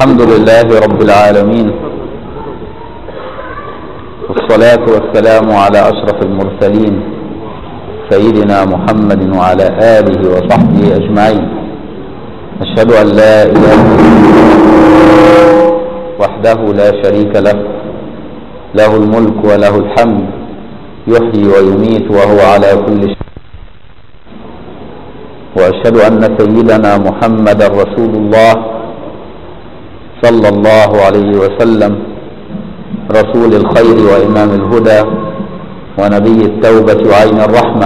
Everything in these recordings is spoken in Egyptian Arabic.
الحمد لله رب العالمين والصلاة والسلام على أشرف المرسلين سيدنا محمد وعلى آله وصحبه أجمعين أشهد أن لا إله إلا الله وحده لا شريك له له الملك وله الحمد يحيي ويميت وهو على كل شيء وأشهد أن سيدنا محمدا رسول الله صلى الله عليه وسلم رسول الخير وإمام الهدى ونبي التوبة وعين الرحمة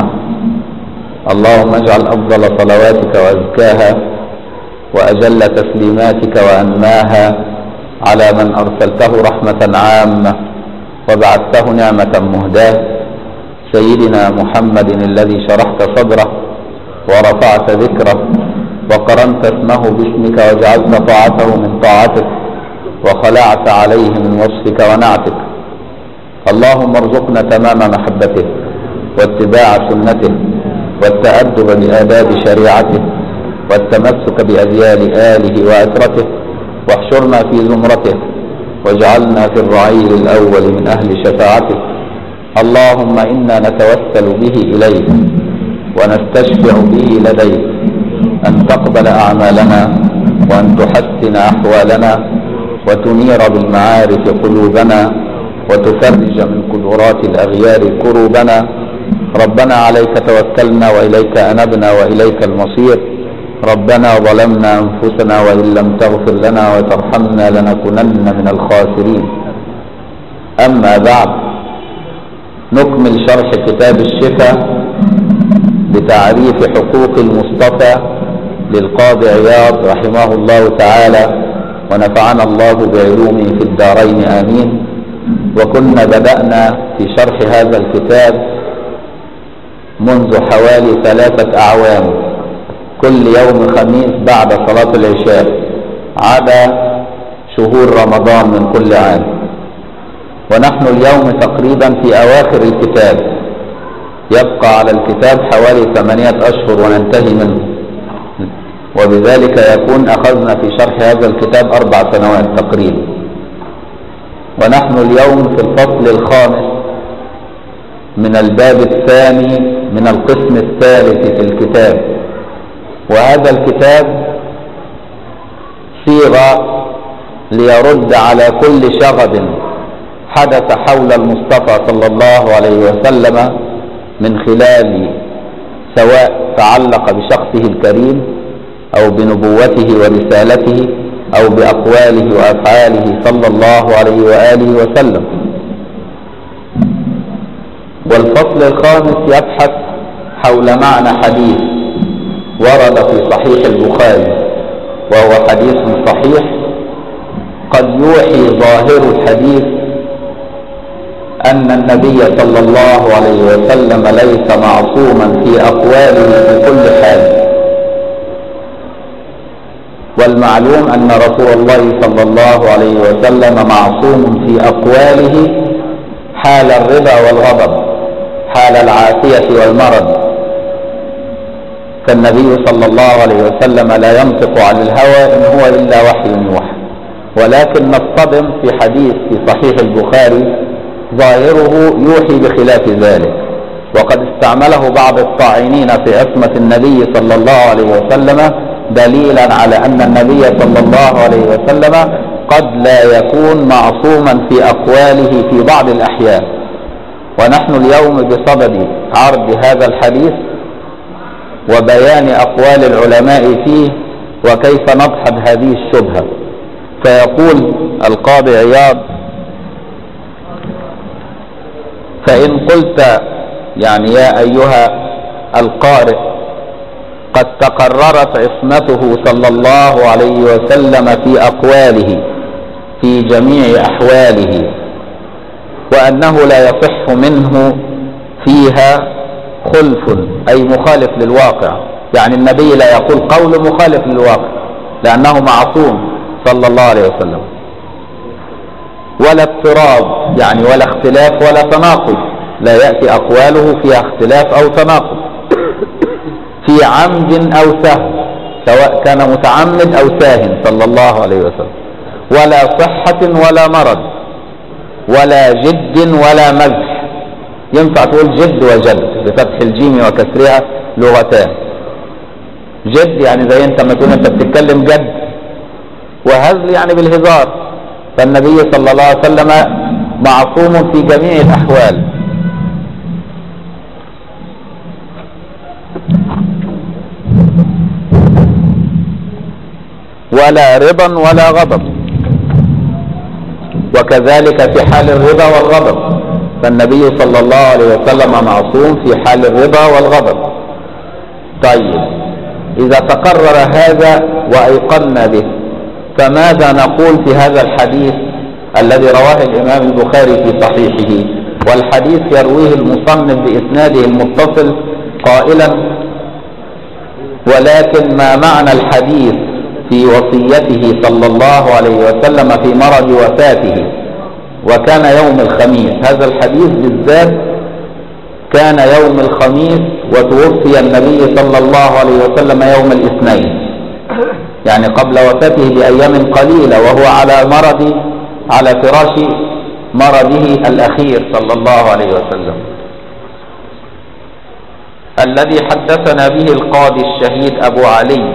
اللهم اجعل أفضل صلواتك وأزكاها وأجل تسليماتك وأنماها على من أرسلته رحمة عامة وبعثته نعمة مهداة سيدنا محمد الذي شرحت صدره ورفعت ذكره وقرنت اسمه باسمك وجعلت طاعته من طاعتك وخلعت عليه من وصفك ونعتك اللهم ارزقنا تمام محبته واتباع سنته والتأدب بآداب شريعته والتمسك بأذيال آله وعترته واحشرنا في زمرته واجعلنا في الرعيل الأول من أهل شفاعته اللهم إنا نتوسل به إليك ونستشفع به لديك أن تقبل أعمالنا وأن تحسن أحوالنا وتنير بالمعارف قلوبنا وتفرج من قدرات الأغيار كروبنا ربنا عليك توكلنا وإليك أنبنا وإليك المصير ربنا ظلمنا أنفسنا وإن لم تغفر لنا وترحمنا لنكونن من الخاسرين أما بعد نكمل شرح كتاب الشفاء بتعريف حقوق المصطفى للقاضي عياض رحمه الله تعالى ونفعنا الله بعلومه في الدارين آمين وكنا بدأنا في شرح هذا الكتاب منذ حوالي ثلاثة أعوام كل يوم خميس بعد صلاة العشاء عدا شهور رمضان من كل عام ونحن اليوم تقريبا في أواخر الكتاب يبقى على الكتاب حوالي ثمانية أشهر وننتهي منه وبذلك يكون أخذنا في شرح هذا الكتاب أربع سنوات تقريبا ونحن اليوم في الفصل الخامس من الباب الثاني من القسم الثالث في الكتاب وهذا الكتاب صيغة ليرد على كل شغب حدث حول المصطفى صلى الله عليه وسلم من خلال سواء تعلق بشخصه الكريم او بنبوته ورسالته او باقواله وافعاله صلى الله عليه واله وسلم والفصل الخامس يبحث حول معنى حديث ورد في صحيح البخاري وهو حديث صحيح قد يوحي ظاهر الحديث أن النبي صلى الله عليه وسلم ليس معصوما في أقواله في كل حال والمعلوم أن رسول الله صلى الله عليه وسلم معصوم في أقواله حال الرضا والغضب حال العافية والمرض فالنبي صلى الله عليه وسلم لا ينطق عن الهوى إن هو إلا وحي يوحى ولكن نصطدم في حديث في صحيح البخاري ظاهره يوحي بخلاف ذلك وقد استعمله بعض الطاعنين في عصمة النبي صلى الله عليه وسلم دليلا على أن النبي صلى الله عليه وسلم قد لا يكون معصوما في أقواله في بعض الأحيان ونحن اليوم بصدد عرض هذا الحديث وبيان أقوال العلماء فيه وكيف نضحد هذه الشبهة فيقول القاضي عياض فإن قلت يعني يا أيها القارئ قد تقررت عصمته صلى الله عليه وسلم في أقواله في جميع أحواله وأنه لا يصح منه فيها خلف أي مخالف للواقع يعني النبي لا يقول قول مخالف للواقع لأنه معصوم صلى الله عليه وسلم ولا اضطراب يعني ولا اختلاف ولا تناقض لا يأتي أقواله فيها اختلاف أو تناقض في عمد أو سهو سواء كان متعمد أو ساهن صلى الله عليه وسلم ولا صحة ولا مرض ولا جد ولا مزح ينفع تقول جد وجد بفتح الجيم وكسرها لغتان جد يعني زي انت ما تقول انت بتتكلم جد وهزل يعني بالهزار فالنبي صلى الله عليه وسلم معصوم في جميع الأحوال ولا رضا ولا غضب وكذلك في حال الرضا والغضب فالنبي صلى الله عليه وسلم معصوم في حال الرضا والغضب طيب إذا تقرر هذا وأيقنا به فماذا نقول في هذا الحديث الذي رواه الإمام البخاري في صحيحه والحديث يرويه المصنف بإسناده المتصل قائلا ولكن ما معنى الحديث في وصيته صلى الله عليه وسلم في مرض وفاته وكان يوم الخميس هذا الحديث بالذات كان يوم الخميس وتوفي النبي صلى الله عليه وسلم يوم الاثنين يعني قبل وفاته بأيام قليلة وهو على مرض على فراش مرضه الأخير صلى الله عليه وسلم الذي حدثنا به القاضي الشهيد أبو علي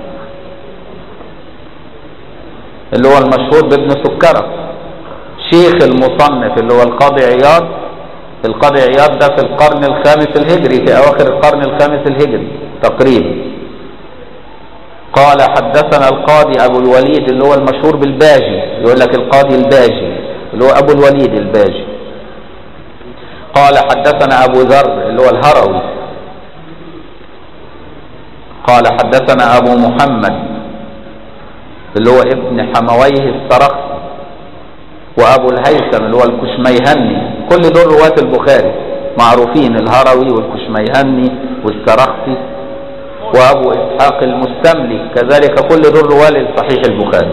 اللي هو المشهور بابن سكرة شيخ المصنف اللي هو القاضي عياض القاضي عياض ده في القرن الخامس الهجري في أواخر القرن الخامس الهجري تقريبا قال حدثنا القاضي أبو الوليد اللي هو المشهور بالباجي يقول لك القاضي الباجي اللي هو أبو الوليد الباجي قال حدثنا أبو ذر اللي هو الهروي قال حدثنا أبو محمد اللي هو ابن حمويه السرخسي وأبو الهيثم اللي هو الكشميهني كل دول رواة البخاري معروفين الهروي والكشميهني والسرخسي وابو اسحاق المستملي كذلك كل دول رواه لصحيح البخاري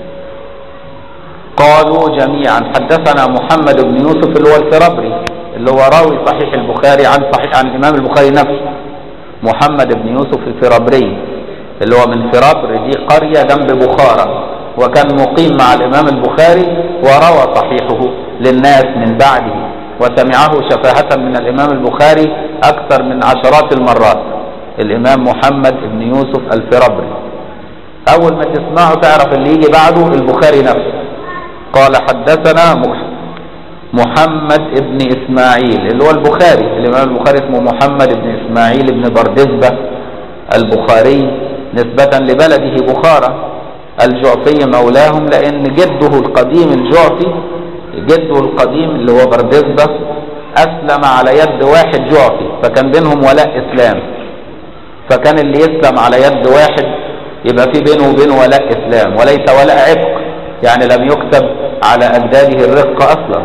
قالوا جميعا حدثنا محمد بن يوسف اللي هو الفربري اللي هو راوي صحيح البخاري عن صحيح عن الامام البخاري نفسه محمد بن يوسف الفربري اللي هو من فربر دي قرية جنب بخارى وكان مقيم مع الامام البخاري وروى صحيحه للناس من بعده وسمعه شفاهة من الامام البخاري اكثر من عشرات المرات الامام محمد بن يوسف الفربري اول ما تسمعه تعرف اللي يجي بعده البخاري نفسه قال حدثنا محمد بن اسماعيل اللي هو البخاري الامام البخاري اسمه محمد بن اسماعيل بن بردزبة البخاري نسبة لبلده بخارى الجعفي مولاهم لان جده القديم الجعفي جده القديم اللي هو بردزبة اسلم على يد واحد جعفي فكان بينهم ولاء اسلام فكان اللي يسلم على يد واحد يبقى في بينه وبينه ولاء اسلام وليس ولاء عتق يعني لم يكتب على اجداده الرق اصلا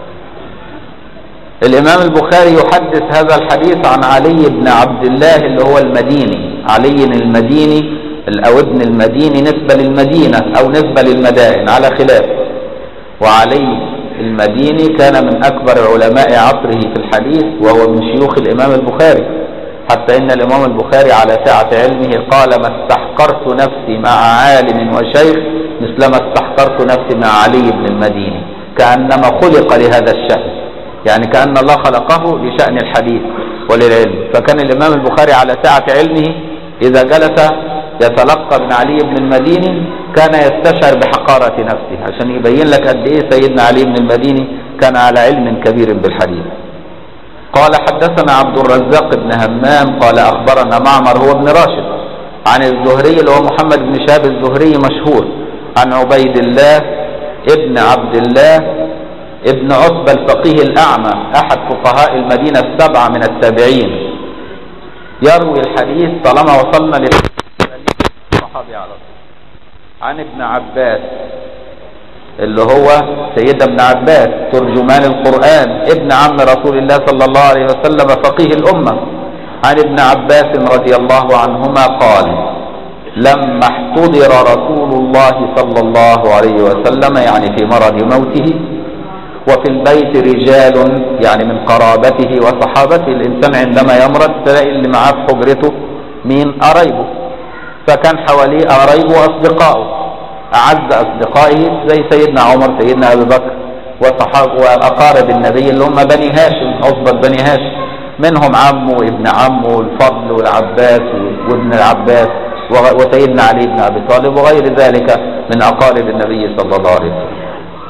الامام البخاري يحدث هذا الحديث عن علي بن عبد الله اللي هو المديني علي المديني او ابن المديني نسبة للمدينة او نسبة للمدائن على خلاف وعلي المديني كان من اكبر علماء عصره في الحديث وهو من شيوخ الامام البخاري حتى ان الامام البخاري على سعة علمه قال ما استحقرت نفسي مع عالم وشيخ مثلما استحقرت نفسي مع علي بن المديني كأنما خلق لهذا الشأن يعني كأن الله خلقه لشأن الحديث وللعلم فكان الامام البخاري على سعة علمه اذا جلس يتلقى من علي بن المديني كان يستشعر بحقارة نفسه عشان يبين لك قد ايه سيدنا علي بن المديني كان على علم كبير بالحديث قال حدثنا عبد الرزاق بن همام قال اخبرنا معمر هو ابن راشد عن الزهري اللي هو محمد بن شهاب الزهري مشهور عن عبيد الله ابن عبد الله ابن عتبة الفقيه الأعمى أحد فقهاء المدينة السبعة من التابعين يروي الحديث طالما وصلنا للصحابي على طول عن ابن عباس اللي هو سيدنا ابن عباس ترجمان القرآن ابن عم رسول الله صلى الله عليه وسلم فقيه الأمة عن ابن عباس رضي الله عنهما قال لما احتضر رسول الله صلى الله عليه وسلم يعني في مرض موته وفي البيت رجال يعني من قرابته وصحابته الإنسان عندما يمرض تلاقي اللي معاه في حجرته مين قرايبه فكان حواليه قرايبه وأصدقائه أعز أصدقائه زي سيدنا عمر سيدنا أبي بكر وصحاب وأقارب النبي اللي هم بني هاشم أصبت بني هاشم منهم عمه وابن عمه الفضل والعباس وابن العباس وسيدنا علي بن أبي طالب وغير ذلك من أقارب النبي صلى الله عليه وسلم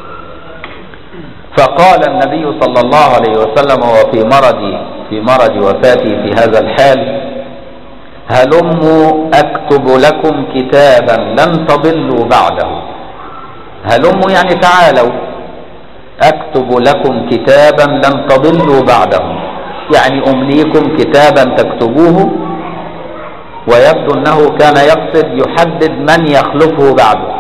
فقال النبي صلى الله عليه وسلم وهو في مرض في مرض وفاته في هذا الحال هلموا أكتب لكم كتابا لن تضلوا بعده هلموا يعني تعالوا أكتب لكم كتابا لن تضلوا بعده يعني أمليكم كتابا تكتبوه ويبدو أنه كان يقصد يحدد من يخلفه بعده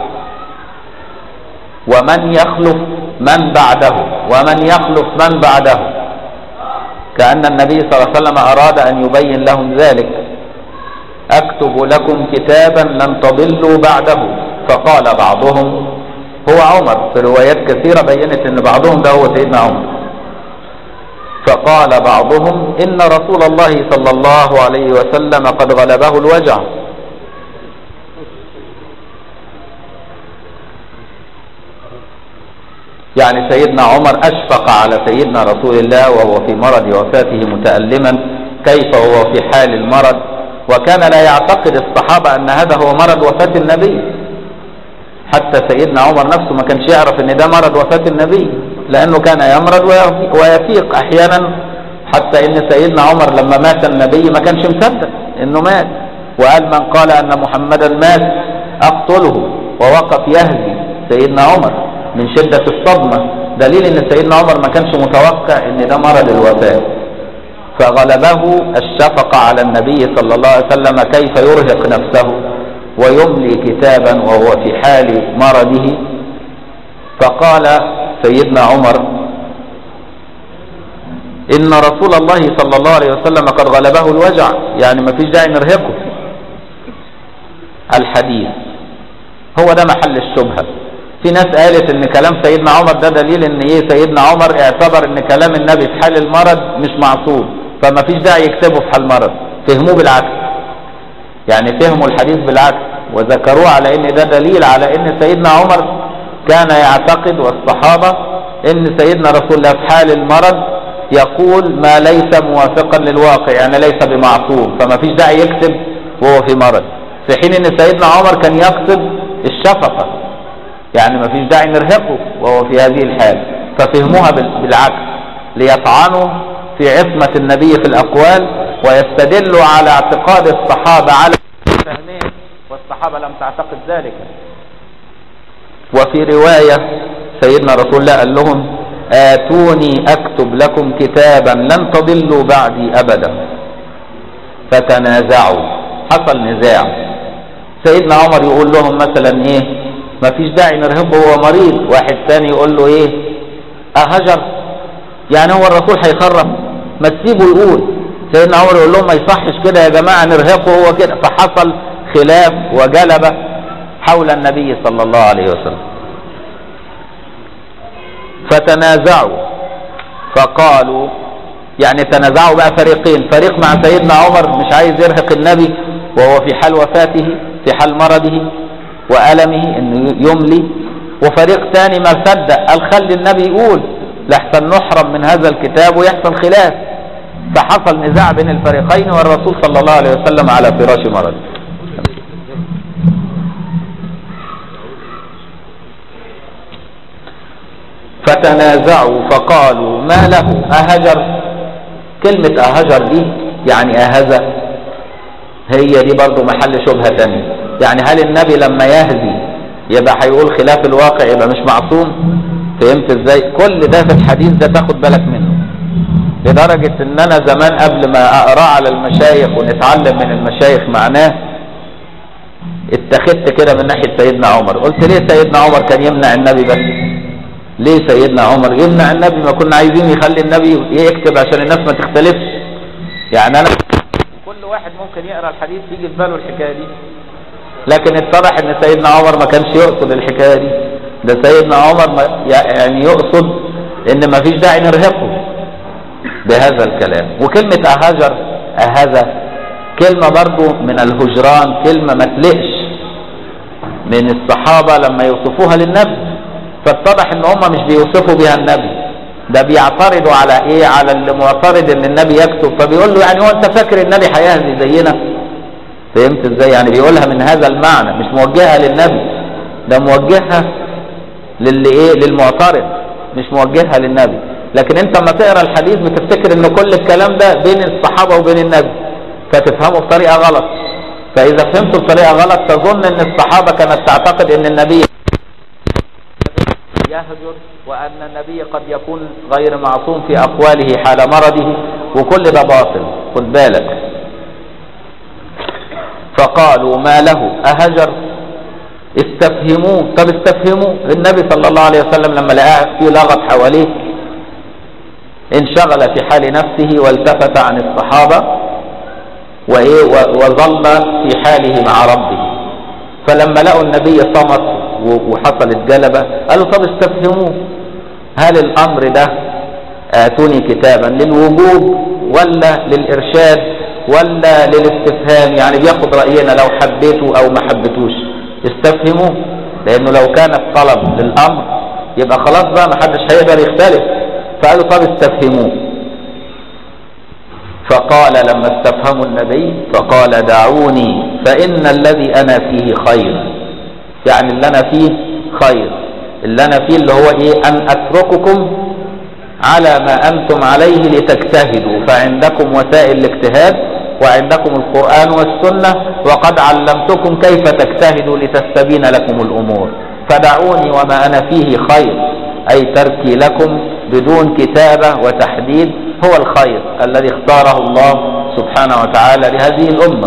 ومن يخلف من بعده ومن يخلف من بعده كأن النبي صلى الله عليه وسلم أراد أن يبين لهم ذلك أكتب لكم كتابا لن تضلوا بعده فقال بعضهم هو عمر في روايات كثيرة بينت أن بعضهم ده هو سيدنا عمر فقال بعضهم إن رسول الله صلى الله عليه وسلم قد غلبه الوجع يعني سيدنا عمر أشفق على سيدنا رسول الله وهو في مرض وفاته متألما كيف هو في حال المرض وكان لا يعتقد الصحابة أن هذا هو مرض وفاة النبي حتى سيدنا عمر نفسه ما كانش يعرف أن ده مرض وفاة النبي لأنه كان يمرض ويفيق أحيانا حتى أن سيدنا عمر لما مات النبي ما كانش مصدق أنه مات وقال من قال أن محمدا مات أقتله ووقف يهزي سيدنا عمر من شدة الصدمة دليل ان سيدنا عمر ما كانش متوقع ان ده مرض الوفاة فغلبه الشفقة على النبي صلى الله عليه وسلم كيف يرهق نفسه ويملي كتابا وهو في حال مرضه فقال سيدنا عمر إن رسول الله صلى الله عليه وسلم قد غلبه الوجع يعني ما فيش داعي نرهقه الحديث هو ده محل الشبهة في ناس قالت ان كلام سيدنا عمر ده دليل ان ايه سيدنا عمر اعتبر ان كلام النبي في حال المرض مش معصوم فما فيش داعي يكتبه في حال المرض فهموه بالعكس يعني فهموا الحديث بالعكس وذكروه على ان ده دليل على ان سيدنا عمر كان يعتقد والصحابة ان سيدنا رسول الله في حال المرض يقول ما ليس موافقا للواقع يعني ليس بمعصوم فما فيش داعي يكتب وهو في مرض في حين ان سيدنا عمر كان يقصد الشفقة يعني ما فيش داعي نرهقه وهو في هذه الحال ففهموها بالعكس ليطعنوا في عصمة النبي في الأقوال ويستدلوا على اعتقاد الصحابة على فهمهم والصحابة لم تعتقد ذلك وفي رواية سيدنا رسول الله قال لهم آتوني أكتب لكم كتابا لن تضلوا بعدي أبدا فتنازعوا حصل نزاع سيدنا عمر يقول لهم مثلا ايه ما فيش داعي نرهبه هو مريض واحد ثاني يقول له ايه اهجر يعني هو الرسول هيخرف ما تسيبه يقول سيدنا عمر يقول لهم ما يصحش كده يا جماعه نرهقه هو كده فحصل خلاف وجلبه حول النبي صلى الله عليه وسلم فتنازعوا فقالوا يعني تنازعوا بقى فريقين فريق مع سيدنا عمر مش عايز يرهق النبي وهو في حال وفاته في حال مرضه وألمه انه يملي وفريق ثاني ما صدق قال خلي النبي يقول لحسن نحرم من هذا الكتاب ويحصل خلاف فحصل نزاع بين الفريقين والرسول صلى الله عليه وسلم على فراش مرض فتنازعوا فقالوا ما له أهجر كلمة أهجر دي يعني أهذا هي دي برضو محل شبهة تانية يعني هل النبي لما يهدي يبقى هيقول خلاف الواقع يبقى مش معصوم فهمت ازاي كل ده في الحديث ده تاخد بالك منه لدرجة ان انا زمان قبل ما اقراه على المشايخ ونتعلم من المشايخ معناه اتخذت كده من ناحية سيدنا عمر قلت ليه سيدنا عمر كان يمنع النبي بس ليه سيدنا عمر يمنع النبي ما كنا عايزين يخلي النبي يكتب عشان الناس ما تختلفش يعني انا كل واحد ممكن يقرا الحديث يجي في باله الحكايه دي لكن اتضح ان سيدنا عمر ما كانش يقصد الحكايه دي ده سيدنا عمر ما يعني يقصد ان ما فيش داعي نرهقه بهذا الكلام وكلمة اهجر اهذا كلمة برضو من الهجران كلمة ما تلقش من الصحابة لما يوصفوها للنبي فاتضح ان هم مش بيوصفوا بها النبي ده بيعترضوا على ايه على اللي معترض ان النبي يكتب فبيقول له يعني هو انت فاكر النبي هيهدي زينا فهمت ازاي يعني بيقولها من هذا المعنى مش موجهها للنبي ده موجهها للي ايه للمعترض مش موجهها للنبي لكن انت لما تقرا الحديث بتفتكر ان كل الكلام ده بين الصحابه وبين النبي فتفهمه بطريقه غلط فاذا فهمته بطريقه غلط تظن ان الصحابه كانت تعتقد ان النبي يهجر وان النبي قد يكون غير معصوم في اقواله حال مرضه وكل ده باطل خد بالك فقالوا ما له اهجر استفهموه طب استفهموه النبي صلى الله عليه وسلم لما لقاه في لغط حواليه انشغل في حال نفسه والتفت عن الصحابة وإيه وظل في حاله مع ربه فلما لقوا النبي صمت وحصلت جلبة قالوا طب استفهموه هل الأمر ده آتوني كتابا للوجوب ولا للإرشاد ولا للاستفهام يعني بياخد رأينا لو حبيته أو ما حبيتوش استفهموه لأنه لو كان الطلب للأمر يبقى خلاص بقى ما حدش هيقدر يختلف فقالوا طب استفهموه فقال لما استفهموا النبي فقال دعوني فإن الذي أنا فيه خير يعني اللي أنا فيه خير اللي أنا فيه اللي هو إيه أن أترككم على ما أنتم عليه لتجتهدوا فعندكم وسائل الاجتهاد وعندكم القرآن والسنة وقد علمتكم كيف تجتهدوا لتستبين لكم الأمور فدعوني وما أنا فيه خير أي تركي لكم بدون كتابة وتحديد هو الخير الذي اختاره الله سبحانه وتعالى لهذه الأمة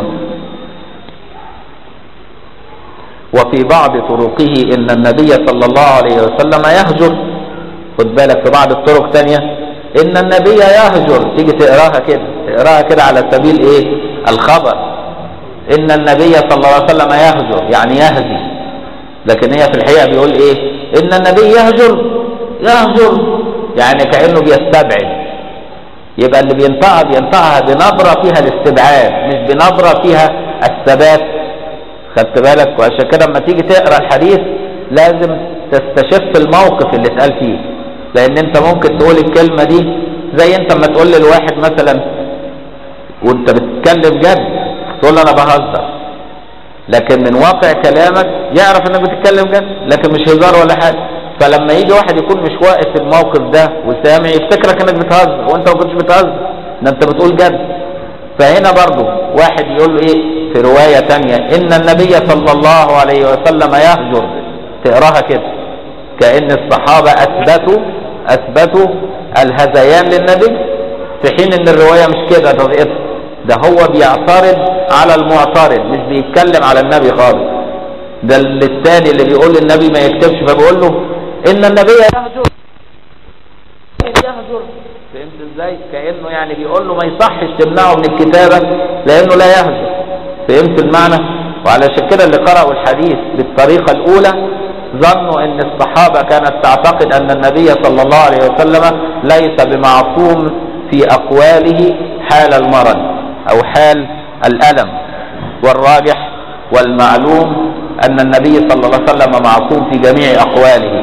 وفي بعض طرقه إن النبي صلى الله عليه وسلم يهجر خد بالك في بعض الطرق تانية إن النبي يهجر تيجي تقراها كده تقراها كده على سبيل إيه الخبر إن النبي صلى الله عليه وسلم يهجر يعني يهدي لكن هي في الحقيقة بيقول إيه إن النبي يهجر يهجر يعني كأنه بيستبعد يبقى اللي بينطقها بينطقها بنبرة فيها الاستبعاد مش بنبرة فيها الثبات خدت بالك وعشان كده لما تيجي تقرا الحديث لازم تستشف الموقف اللي اتقال فيه لان انت ممكن تقول الكلمه دي زي انت لما تقول للواحد مثلا وانت بتتكلم جد تقول له انا بهزر لكن من واقع كلامك يعرف انك بتتكلم جد لكن مش هزار ولا حاجه فلما يجي واحد يكون مش واقف في الموقف ده وسامع يفتكرك انك بتهزر وانت ما كنتش بتهزر ده انت بتقول جد فهنا برضو واحد يقول له ايه في رواية تانية ان النبي صلى الله عليه وسلم يهجر تقراها كده كأن الصحابة اثبتوا اثبتوا الهذيان للنبي في حين ان الرواية مش كده ده ده هو بيعترض على المعترض مش بيتكلم على النبي خالص ده الثاني اللي بيقول للنبي ما يكتبش فبيقول له ان النبي يهجر يهجر فهمت ازاي كانه يعني بيقول له ما يصحش تمنعه من الكتابه لانه لا يهجر فهمت المعنى وعلشان كده اللي قرأوا الحديث بالطريقه الاولى ظنوا ان الصحابه كانت تعتقد ان النبي صلى الله عليه وسلم ليس بمعصوم في اقواله حال المرض او حال الالم والراجح والمعلوم ان النبي صلى الله عليه وسلم معصوم في جميع اقواله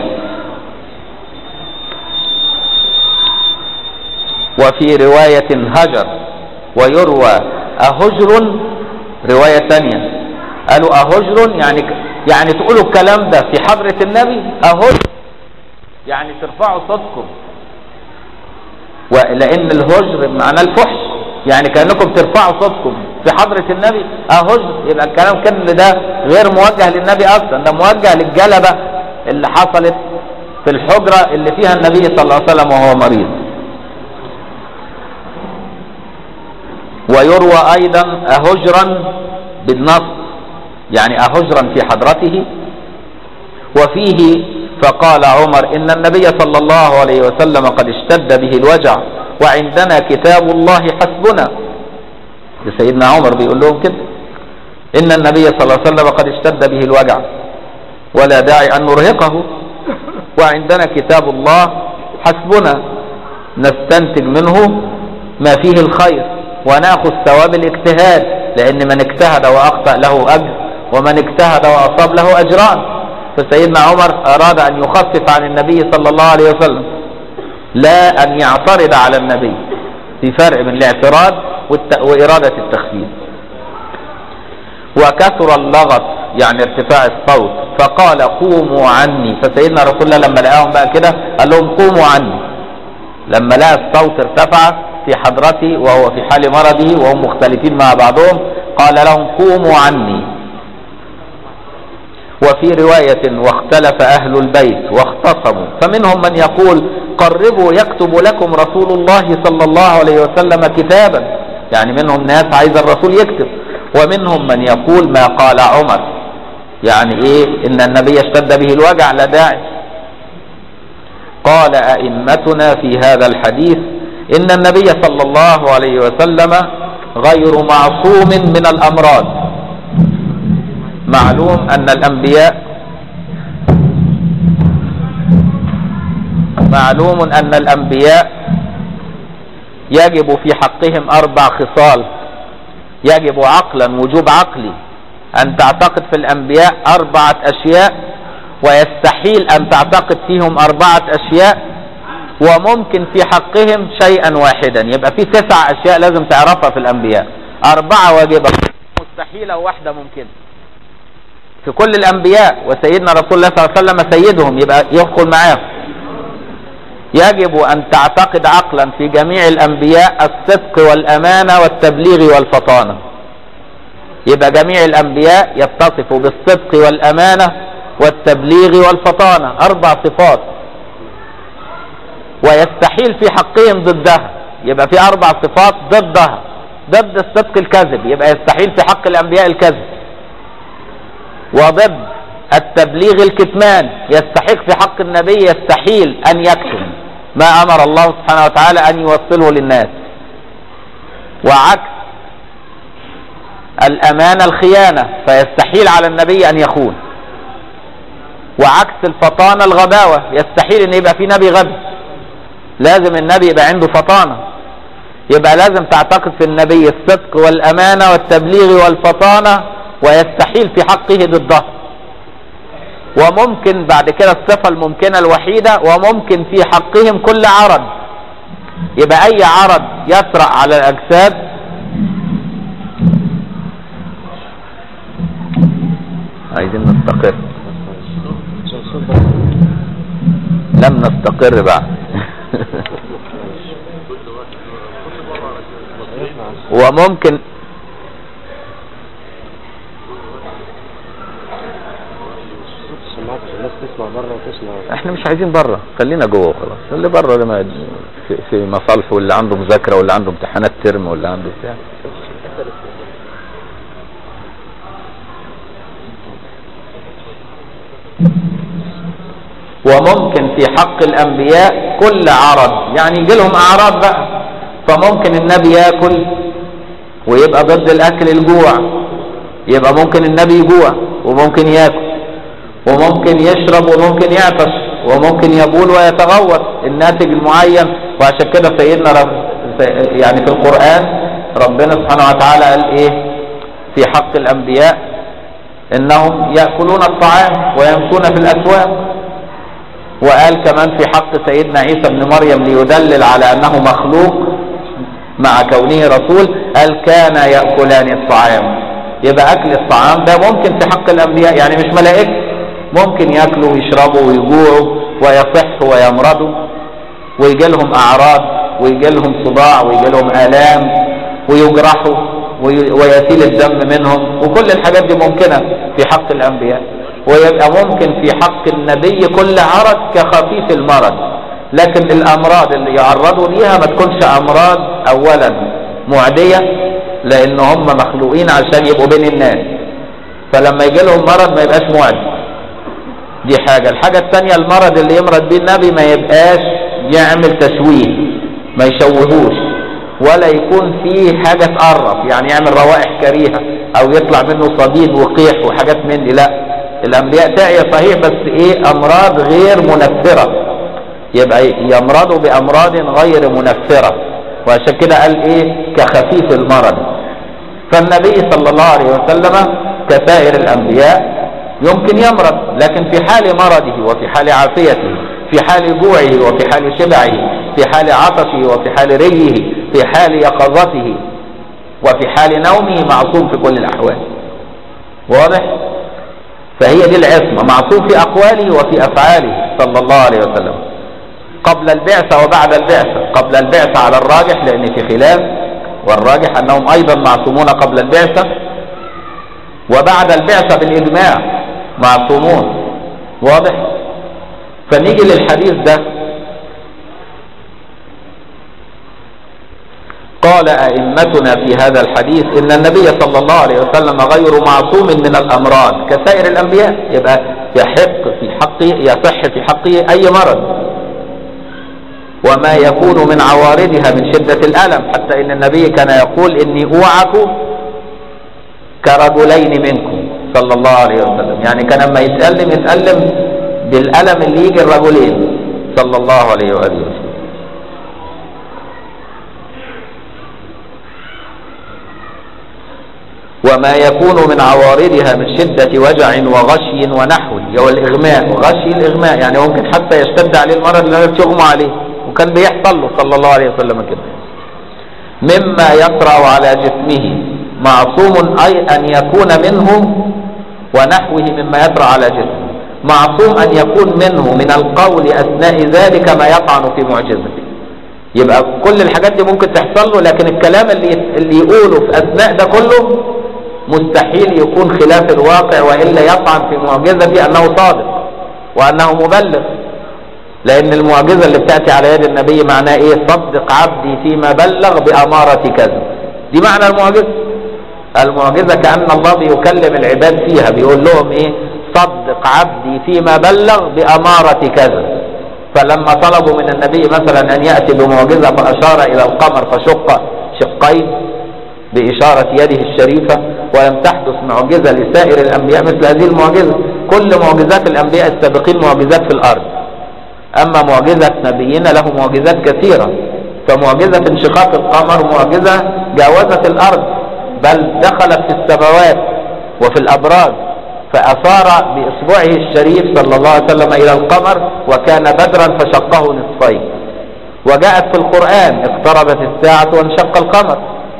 وفي رواية هجر ويروى أهجر رواية ثانية قالوا أهجر يعني يعني تقولوا الكلام ده في حضرة النبي أهجر يعني ترفعوا صوتكم ولأن الهجر معناه الفحش يعني كأنكم ترفعوا صوتكم في حضرة النبي أهجر يبقى الكلام كان ده غير موجه للنبي أصلا ده موجه للجلبة اللي حصلت في الحجرة اللي فيها النبي صلى الله عليه وسلم وهو مريض ويروى ايضا اهجرا بالنص يعني اهجرا في حضرته وفيه فقال عمر ان النبي صلى الله عليه وسلم قد اشتد به الوجع وعندنا كتاب الله حسبنا سيدنا عمر بيقول لهم كده ان النبي صلى الله عليه وسلم قد اشتد به الوجع ولا داعي ان نرهقه وعندنا كتاب الله حسبنا نستنتج منه ما فيه الخير وناخذ ثواب الاجتهاد لان من اجتهد واخطا له اجر ومن اجتهد وأصاب له أجران فسيدنا عمر أراد أن يخفف عن النبي صلى الله عليه وسلم لا أن يعترض على النبي في فرق بين الاعتراض وإرادة التخفيف وكثر اللغط يعني ارتفاع الصوت فقال قوموا عني فسيدنا رسول الله لما لقاهم بقى كده قال لهم قوموا عني لما لقى الصوت ارتفع في حضرته وهو في حال مرضه وهم مختلفين مع بعضهم قال لهم قوموا عني وفي رواية واختلف أهل البيت واختصموا فمنهم من يقول قربوا يكتب لكم رسول الله صلى الله عليه وسلم كتابا يعني منهم ناس عايز الرسول يكتب ومنهم من يقول ما قال عمر يعني ايه ان النبي اشتد به الوجع لا داعي قال ائمتنا في هذا الحديث ان النبي صلى الله عليه وسلم غير معصوم من الامراض معلوم ان الانبياء معلوم ان الانبياء يجب في حقهم اربع خصال يجب عقلا وجوب عقلي ان تعتقد في الانبياء اربعة اشياء ويستحيل ان تعتقد فيهم اربعة اشياء وممكن في حقهم شيئا واحدا يبقى في تسع اشياء لازم تعرفها في الانبياء اربعة واجبة مستحيلة وواحدة ممكنة في كل الانبياء وسيدنا رسول الله صلى الله عليه وسلم سيدهم يبقى يدخل معاهم يجب ان تعتقد عقلا في جميع الانبياء الصدق والامانة والتبليغ والفطانة يبقى جميع الانبياء يتصفوا بالصدق والامانة والتبليغ والفطانة اربع صفات ويستحيل في حقهم ضدها يبقى في اربع صفات ضدها ضد الصدق الكذب يبقى يستحيل في حق الانبياء الكذب وضد التبليغ الكتمان يستحق في حق النبي يستحيل ان يكتم ما امر الله سبحانه وتعالى ان يوصله للناس وعكس الامانة الخيانة فيستحيل على النبي ان يخون وعكس الفطانة الغباوة يستحيل ان يبقى في نبي غبي لازم النبي يبقى عنده فطانة يبقى لازم تعتقد في النبي الصدق والامانة والتبليغ والفطانة ويستحيل في حقه ضدها وممكن بعد كده الصفة الممكنة الوحيدة وممكن في حقهم كل عرض يبقى اي عرض يطرأ على الاجساد عايزين نستقر لم نستقر بعد وممكن احنا مش عايزين بره خلينا جوه وخلاص اللي بره اللي ما في, في مصالحه واللي عنده مذاكره واللي عنده امتحانات ترم واللي عنده بتاع وممكن في حق الانبياء كل عرض يعني يجي لهم اعراض بقى فممكن النبي ياكل ويبقى ضد الاكل الجوع يبقى ممكن النبي يجوع وممكن ياكل وممكن يشرب وممكن يعطش وممكن يبول ويتغوط الناتج المعين وعشان كده سيدنا رب يعني في القرآن ربنا سبحانه وتعالى قال ايه في حق الانبياء انهم يأكلون الطعام ويمشون في الاسواق وقال كمان في حق سيدنا عيسى ابن مريم ليدلل على انه مخلوق مع كونه رسول قال كان يأكلان الطعام يبقى اكل الطعام ده ممكن في حق الانبياء يعني مش ملائكه ممكن ياكلوا ويشربوا ويجوعوا ويصحوا ويمرضوا ويجي لهم اعراض ويجي لهم صداع ويجي لهم الام ويجرحوا ويسيل الدم منهم وكل الحاجات دي ممكنه في حق الانبياء ويبقى ممكن في حق النبي كل عرض كخفيف المرض لكن الامراض اللي يعرضوا ليها ما تكونش امراض اولا معديه لان هم مخلوقين عشان يبقوا بين الناس فلما يجي لهم مرض ما يبقاش معدي دي حاجة الحاجة الثانية المرض اللي يمرض بيه النبي ما يبقاش يعمل تشويه ما يشوهوش ولا يكون فيه حاجة تقرب يعني يعمل روائح كريهة او يطلع منه صديد وقيح وحاجات من دي لا الانبياء تعيا صحيح بس ايه امراض غير منفرة يبقى يمرضوا بامراض غير منفرة وعشان كده قال ايه كخفيف المرض فالنبي صلى الله عليه وسلم كسائر الأنبياء يمكن يمرض لكن في حال مرضه وفي حال عافيته في حال جوعه وفي حال شبعه في حال عطشه وفي حال ريه في حال يقظته وفي حال نومه معصوم في كل الأحوال واضح فهي دي العصمة معصوم في أقواله وفي أفعاله صلى الله عليه وسلم قبل البعثة وبعد البعثة قبل البعثة على الراجح لأن في خلاف والراجح أنهم أيضا معصومون قبل البعثة وبعد البعثة بالإجماع معصومون واضح فنيجي للحديث ده قال أئمتنا في هذا الحديث إن النبي صلى الله عليه وسلم غير معصوم من الأمراض كسائر الأنبياء يبقى يحق في حقه يصح في حقه أي مرض وما يكون من عوارضها من شدة الألم حتى إن النبي كان يقول إني أوعك كرجلين منكم صلى الله عليه وسلم يعني كان لما يتألم يتألم بالألم اللي يجي الرجلين صلى الله عليه وآله وسلم وما يكون من عوارضها من شدة وجع وغشي ونحو هو الإغماء غشي الإغماء يعني ممكن حتى يشتد عليه المرض لأنه يغمى عليه وكان بيحصل له صلى الله عليه وسلم كده مما يطرأ على جسمه معصوم أي أن يكون منه ونحوه مما يطرأ على جسمه معصوم أن يكون منه من القول أثناء ذلك ما يطعن في معجزته يبقى كل الحاجات دي ممكن تحصل له لكن الكلام اللي اللي يقوله في أثناء ده كله مستحيل يكون خلاف الواقع وإلا يطعن في معجزته أنه صادق وأنه مبلغ لأن المعجزة اللي بتأتي على يد النبي معناه إيه صدق عبدي فيما بلغ بأمارة كذا دي معنى المعجزة المعجزة كأن الله بيكلم العباد فيها بيقول لهم إيه صدق عبدي فيما بلغ بأمارة كذا فلما طلبوا من النبي مثلا أن يأتي بمعجزة فأشار إلى القمر فشق شقين بإشارة يده الشريفة ولم تحدث معجزة لسائر الأنبياء مثل هذه المعجزة كل معجزات الأنبياء السابقين معجزات في الأرض أما معجزة نبينا له معجزات كثيرة فمعجزة انشقاق القمر معجزة جاوزت الأرض بل دخلت في السماوات وفي الأبراج فأثار بإصبعه الشريف صلى الله عليه وسلم إلى القمر وكان بدرا فشقه نصفين وجاءت في القرآن اقتربت الساعة وانشق القمر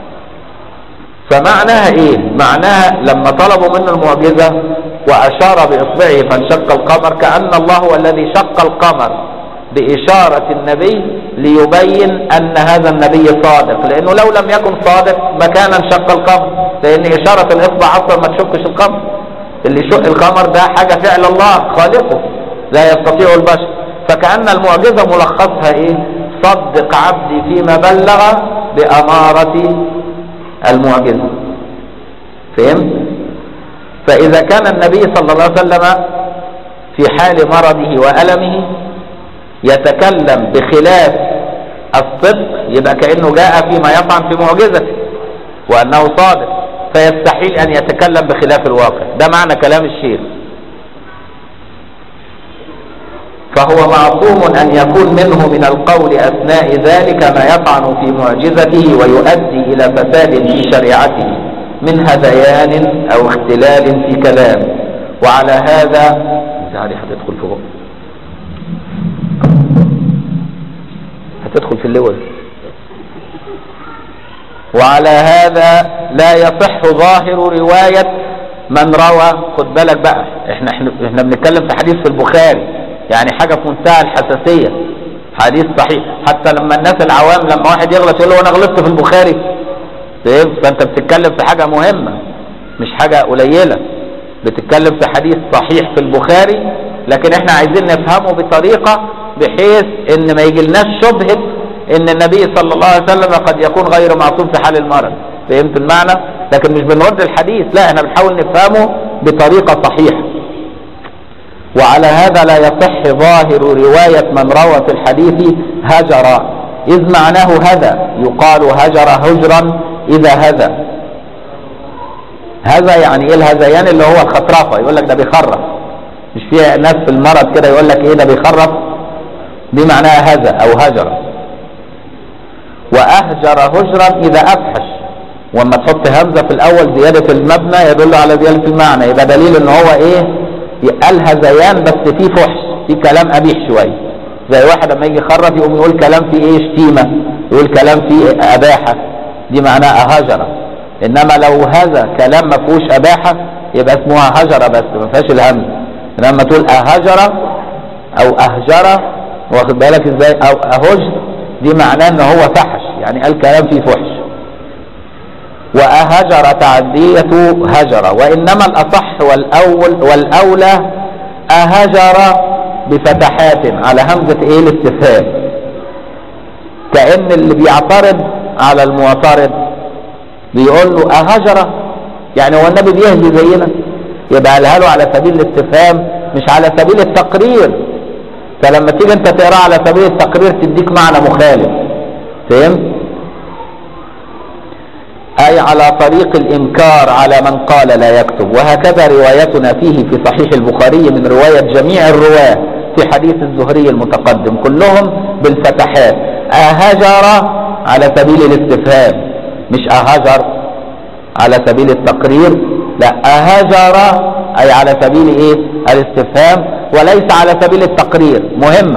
فمعناها ايه معناها لما طلبوا منه المعجزة واشار باصبعه فانشق القمر كأن الله هو الذي شق القمر باشارة النبي ليبين ان هذا النبي صادق لانه لو لم يكن صادق ما كان انشق القمر لان اشارة الاصبع اصلا ما تشكش القمر اللي يشق القمر ده حاجة فعل الله خالقه لا يستطيع البشر فكأن المعجزة ملخصها ايه صدق عبدي فيما بلغ بأمارة المعجزة فهمت فإذا كان النبي صلى الله عليه وسلم في حال مرضه وألمه يتكلم بخلاف الصدق يبقى كأنه جاء فيما يطعن في معجزته وأنه صادق فيستحيل أن يتكلم بخلاف الواقع ده معنى كلام الشيخ فهو معصوم أن يكون منه من القول أثناء ذلك ما يطعن في معجزته ويؤدي إلى فساد في شريعته من هذيان أو اختلال في كلام وعلى هذا علي هتدخل فوق هتدخل في اللول وعلى هذا لا يصح ظاهر رواية من روى خد بالك بقى احنا احنا بنتكلم في حديث في البخاري يعني حاجة في منتهى الحساسية حديث صحيح حتى لما الناس العوام لما واحد يغلط يقول له انا غلطت في البخاري فهمت فانت بتتكلم في حاجة مهمة مش حاجة قليلة بتتكلم في حديث صحيح في البخاري لكن احنا عايزين نفهمه بطريقة بحيث ان ما يجيلناش شبهة ان النبي صلى الله عليه وسلم قد يكون غير معصوم في حال المرض فهمت المعنى لكن مش بنرد الحديث لا احنا بنحاول نفهمه بطريقة صحيحة وعلى هذا لا يصح ظاهر رواية من روى في الحديث هجر إذ معناه هذا يقال هجر هجرا إذا هذا هذا يعني ايه الهذيان اللي هو الخطرفة يقول لك ده بيخرف مش فيها ناس في المرض كده يقول لك ايه ده بيخرف دي معناها هذا او هجر واهجر هجرا اذا افحش واما تحط همزه في الاول زياده المبنى يدل على زياده المعنى يبقى دليل ان هو ايه قالها زيان بس فيه فحش فيه كلام قبيح شويه زي واحد لما يجي يخرف يقوم يقول كلام فيه ايه شتيمه يقول كلام فيه اباحه دي معناها هجره انما لو هذا كلام ما فيهوش اباحه يبقى اسمها هجره بس ما فيهاش الهمز لما تقول اهجره او اهجره واخد بالك ازاي او اهجر دي معناه ان هو فحش يعني قال كلام فيه فحش وأهجر تعدية هجر وإنما الأصح والأول والأولى أهجر بفتحات على همزة إيه الاستفهام كأن اللي بيعترض على المعترض بيقول له أهجر يعني هو النبي بيهجي زينا يبقى قالها له على سبيل الاستفهام مش على سبيل التقرير فلما تيجي انت تقرا على سبيل التقرير تديك معنى مخالف فهمت أي على طريق الإنكار على من قال لا يكتب وهكذا روايتنا فيه في صحيح البخاري من رواية جميع الرواة في حديث الزهري المتقدم كلهم بالفتحات أهجر على سبيل الاستفهام مش أهجر على سبيل التقرير لا أهجر أي على سبيل إيه الاستفهام وليس على سبيل التقرير مهمة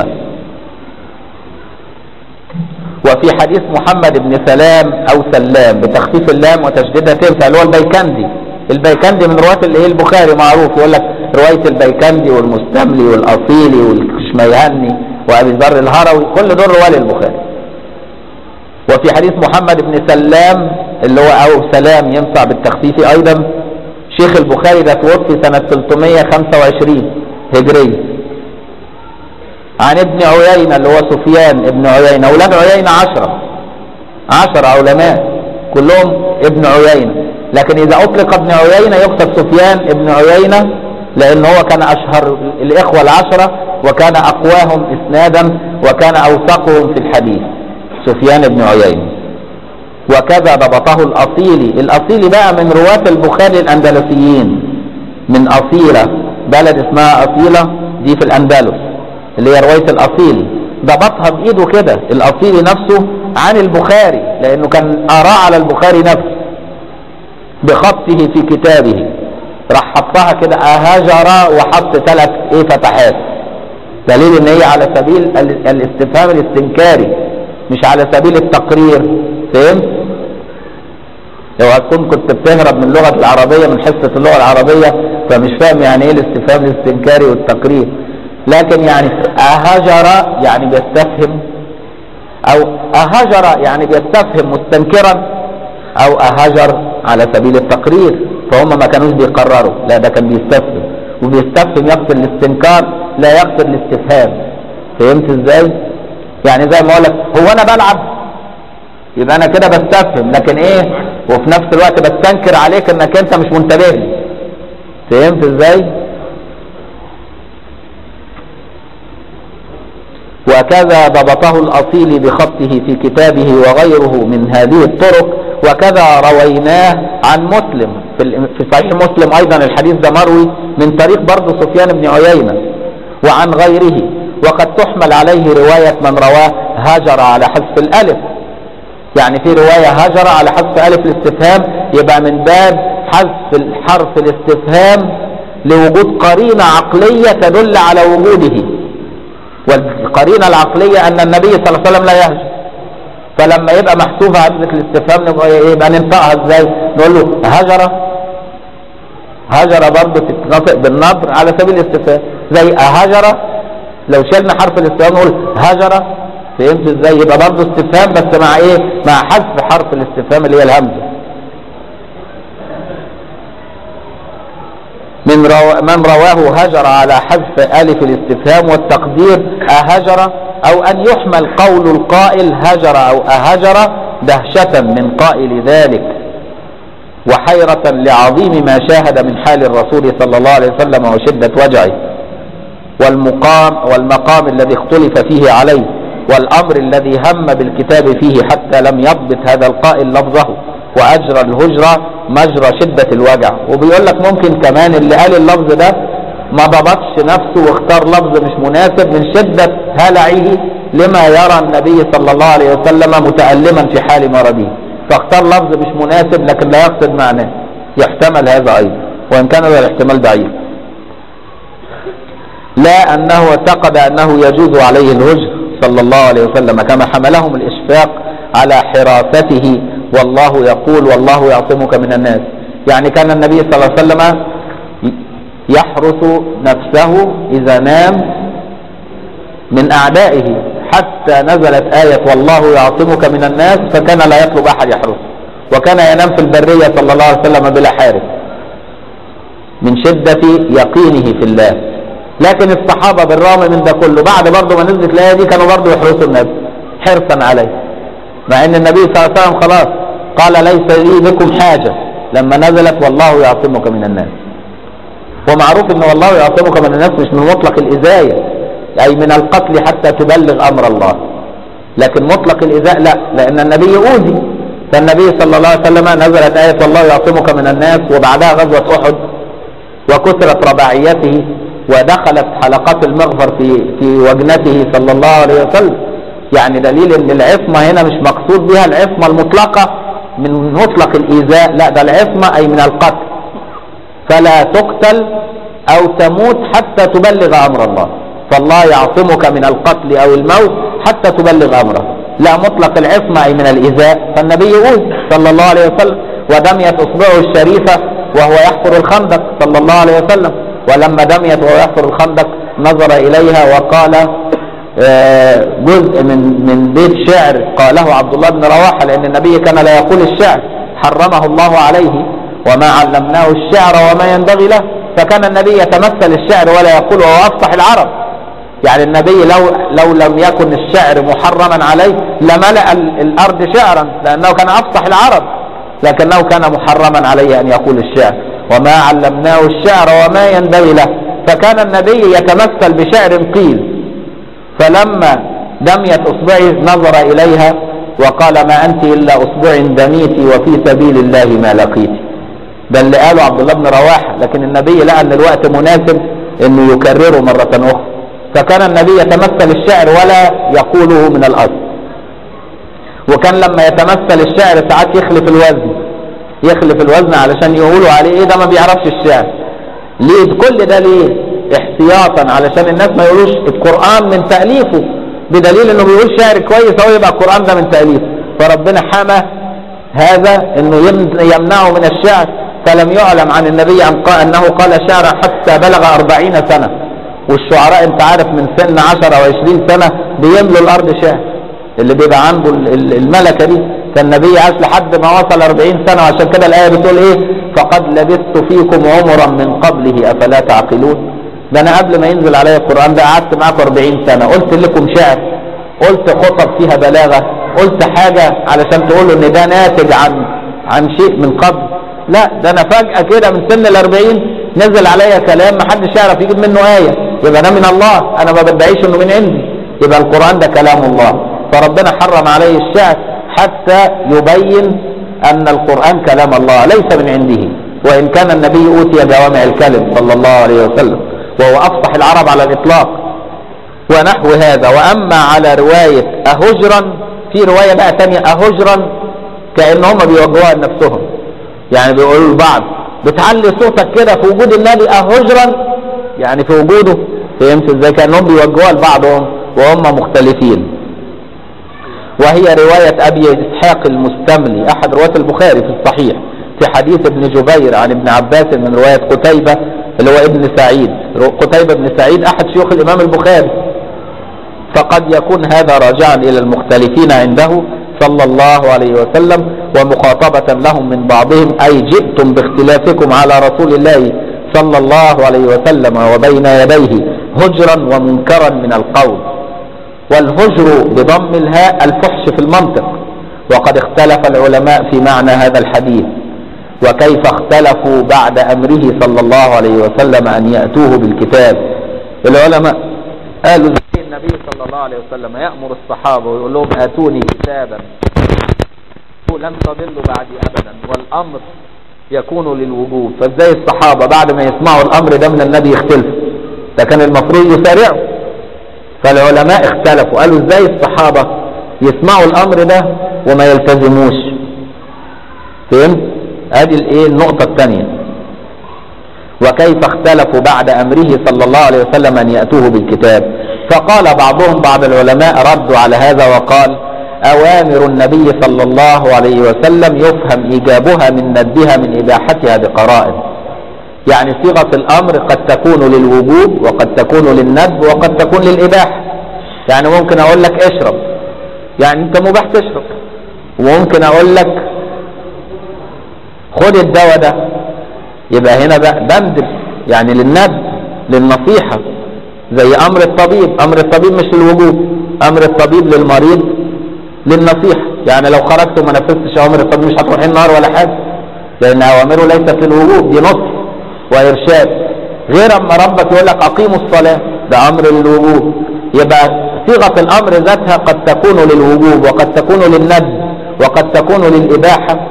وفي حديث محمد بن سلام او سلام بتخفيف اللام وتشديدها تنفع اللي هو البيكندي البيكندي من رواة الايه البخاري معروف يقول لك رواية البيكندي والمستملي والاصيلي والشميهني وابي ذر الهروي كل دول رواه للبخاري وفي حديث محمد بن سلام اللي هو او سلام ينفع بالتخفيف ايضا شيخ البخاري ده توفي سنة 325 هجرية عن ابن عيينة اللي هو سفيان ابن عيينة أولاد عيينة عشرة عشرة علماء كلهم ابن عيينة لكن إذا أطلق ابن عيينة يقصد سفيان ابن عيينة لأن هو كان أشهر الإخوة العشرة وكان أقواهم إسنادا وكان أوثقهم في الحديث سفيان ابن عيينة وكذا ضبطه الأصيلي الأصيلي بقى من رواة البخاري الأندلسيين من أصيلة بلد اسمها أصيلة دي في الأندلس اللي هي رواية الأصيل ضبطها بإيده كده الأصيل نفسه عن البخاري لأنه كان آراء على البخاري نفسه بخطه في كتابه راح حطها كده أهجر وحط ثلاث إيه فتحات دليل إن هي على سبيل الاستفهام الاستنكاري مش على سبيل التقرير فهمت؟ لو هتكون كنت بتهرب من اللغة العربية من حصة اللغة العربية فمش فاهم يعني ايه الاستفهام الاستنكاري والتقرير لكن يعني أهجر يعني بيستفهم أو أهجر يعني بيستفهم مستنكرا أو أهجر على سبيل التقرير فهم ما كانوش بيقرروا لا ده كان بيستفهم وبيستفهم يقصد الاستنكار لا يقصد الاستفهام فهمت ازاي؟ يعني زي ما اقول لك هو انا بلعب يبقى انا كده بستفهم لكن ايه وفي نفس الوقت بستنكر عليك انك انت مش منتبه لي فهمت ازاي؟ وكذا ضبطه الأصيل بخطه في كتابه وغيره من هذه الطرق وكذا رويناه عن مسلم في صحيح مسلم أيضا الحديث ده مروي من طريق برضه سفيان بن عيينة وعن غيره وقد تحمل عليه رواية من رواه هاجر على حذف الألف يعني في رواية هاجر على حذف ألف الاستفهام يبقى من باب حذف الحرف الاستفهام لوجود قرينة عقلية تدل على وجوده والقرينة العقلية أن النبي صلى الله عليه وسلم لا يهجر فلما يبقى محسوبة همزة الاستفهام نبقى يبقى ننطقها ازاي؟ نقول له هجر هجر برضه تتنطق بالنبر على سبيل الاستفهام زي أهجر لو شلنا حرف الاستفهام نقول هجر فهمت ازاي؟ يبقى برضه استفهام بس مع ايه؟ مع حذف حرف الاستفهام اللي هي الهمزة من رو... من رواه هجر على حذف ألف الاستفهام والتقدير أهجر أو أن يحمل قول القائل هجر أو أهجر دهشة من قائل ذلك وحيرة لعظيم ما شاهد من حال الرسول صلى الله عليه وسلم وشدة وجعه والمقام والمقام الذي اختلف فيه عليه والأمر الذي هم بالكتاب فيه حتى لم يضبط هذا القائل لفظه وأجرى الهجرة مجرى شدة الوجع وبيقول لك ممكن كمان اللي قال اللفظ ده ما ضبطش نفسه واختار لفظ مش مناسب من شدة هلعه لما يرى النبي صلى الله عليه وسلم متألما في حال مرضه فاختار لفظ مش مناسب لكن لا يقصد معناه يحتمل هذا ايضا وان كان هذا الاحتمال ضعيف لا انه اعتقد انه يجوز عليه الهجر صلى الله عليه وسلم كما حملهم الاشفاق على حراسته والله يقول والله يعصمك من الناس يعني كان النبي صلى الله عليه وسلم يحرس نفسه اذا نام من اعدائه حتى نزلت آية والله يعصمك من الناس فكان لا يطلب احد يحرسه وكان ينام في البرية صلى الله عليه وسلم بلا حارس من شدة يقينه في الله لكن الصحابة بالرغم من ده كله بعد برضه ما نزلت الآية دي كانوا برضه يحرسوا النبي حرصا عليه مع ان النبي صلى الله عليه وسلم خلاص قال ليس لي بكم حاجة لما نزلت والله يعصمك من الناس ومعروف ان والله يعصمك من الناس مش من مطلق الإزاية أي من القتل حتى تبلغ أمر الله لكن مطلق الإزاء لا لأن النبي أوذي فالنبي صلى الله عليه وسلم نزلت آية والله يعصمك من الناس وبعدها غزوة أحد وكثرت رباعيته ودخلت حلقات المغفر في في وجنته صلى الله عليه وسلم يعني دليل ان العصمة هنا مش مقصود بها العصمة المطلقة من مطلق الإيذاء لا ده العصمة أي من القتل فلا تقتل أو تموت حتى تبلغ أمر الله فالله يعصمك من القتل أو الموت حتى تبلغ أمره لا مطلق العصمة أي من الإيذاء فالنبي أوذي صلى الله عليه وسلم ودميت إصبعه الشريفة وهو يحفر الخندق صلى الله عليه وسلم ولما دميت وهو يحفر الخندق نظر إليها وقال جزء من من بيت شعر قاله عبد الله بن رواحه لان النبي كان لا يقول الشعر حرمه الله عليه وما علمناه الشعر وما ينبغي له فكان النبي يتمثل الشعر ولا يقول وهو افصح العرب يعني النبي لو لو لم يكن الشعر محرما عليه لملأ الارض شعرا لانه كان افصح العرب لكنه كان محرما عليه ان يقول الشعر وما علمناه الشعر وما ينبغي له فكان النبي يتمثل بشعر قيل فلما دميت اصبعي نظر اليها وقال ما انت الا اصبع دميت وفي سبيل الله ما لقيت ده اللي قاله عبد الله بن رواحه لكن النبي لقى ان الوقت مناسب انه يكرره مره اخرى فكان النبي يتمثل الشعر ولا يقوله من الاصل وكان لما يتمثل الشعر ساعات يخلف الوزن يخلف الوزن علشان يقولوا عليه ايه ده ما بيعرفش الشعر ليه كل ده ليه احتياطا علشان الناس ما يقولوش القرآن من تأليفه بدليل انه بيقول شعر كويس هو يبقى القرآن ده من تأليفه فربنا حمى هذا انه يمنعه من الشعر فلم يعلم عن النبي عن قال انه قال شعرا حتى بلغ أربعين سنة والشعراء انت عارف من سن عشر او عشرين سنة بيملوا الارض شعر اللي بيبقى عنده الملكة دي فالنبي عاش لحد ما وصل 40 سنة وعشان كده الآية بتقول ايه فقد لبثت فيكم عمرا من قبله أفلا تعقلون ده انا قبل ما ينزل عليا القرآن ده قعدت معاكم 40 سنة قلت لكم شعر قلت خطب فيها بلاغة قلت حاجة علشان تقولوا ان ده ناتج عن عن شيء من قبل لا ده انا فجأة كده من سن ال 40 نزل عليا كلام ما حدش يعرف يجيب منه آية يبقى ده من الله انا ما بدعيش انه من عندي يبقى القرآن ده كلام الله فربنا حرم عليه الشعر حتى يبين ان القرآن كلام الله ليس من عنده وان كان النبي اوتي جوامع الكلم صلى الله عليه وسلم وهو افصح العرب على الاطلاق ونحو هذا واما على رواية اهجرا في رواية بقى تانية اهجرا كأن هم بيوجهوها لنفسهم يعني بيقولوا لبعض بتعلي صوتك كده في وجود النبي اهجرا يعني في وجوده فهمت ازاي كانهم بيوجهوها لبعضهم وهم مختلفين وهي رواية ابي اسحاق المستملي احد رواة البخاري في الصحيح في حديث ابن جبير عن ابن عباس من رواية قتيبة اللي هو ابن سعيد قتيبة بن سعيد احد شيوخ الامام البخاري فقد يكون هذا راجعا الى المختلفين عنده صلى الله عليه وسلم ومخاطبة لهم من بعضهم اي جئتم باختلافكم على رسول الله صلى الله عليه وسلم وبين يديه هجرا ومنكرا من القول والهجر بضم الهاء الفحش في المنطق وقد اختلف العلماء في معنى هذا الحديث وكيف اختلفوا بعد امره صلى الله عليه وسلم ان ياتوه بالكتاب العلماء قالوا زي النبي صلى الله عليه وسلم يامر الصحابه ويقول لهم اتوني كتابا لن تضلوا بعدي ابدا والامر يكون للوجوب فازاي الصحابه بعد ما يسمعوا الامر ده من النبي يختلفوا ده كان المفروض يسارعوا فالعلماء اختلفوا قالوا ازاي الصحابه يسمعوا الامر ده وما يلتزموش فهمت ادي الايه النقطة الثانية وكيف اختلفوا بعد امره صلى الله عليه وسلم ان ياتوه بالكتاب فقال بعضهم بعض العلماء ردوا على هذا وقال اوامر النبي صلى الله عليه وسلم يفهم ايجابها من ندها من اباحتها بقرائن يعني صيغه الامر قد تكون للوجوب وقد تكون للندب وقد تكون للاباحه يعني ممكن اقول لك اشرب يعني انت مباح تشرب وممكن اقول لك خد الدواء ده يبقى هنا بقى بندب يعني للندب للنصيحة زي امر الطبيب امر الطبيب مش للوجوب امر الطبيب للمريض للنصيحة يعني لو خرجت وما نفذتش اوامر الطبيب مش هتروح النار ولا حاجة لان اوامره ليست للوجوب دي نصح وارشاد غير اما ربك يقول لك اقيموا الصلاة ده امر للوجوب يبقى صيغة الامر ذاتها قد تكون للوجوب وقد تكون للندب وقد تكون للاباحة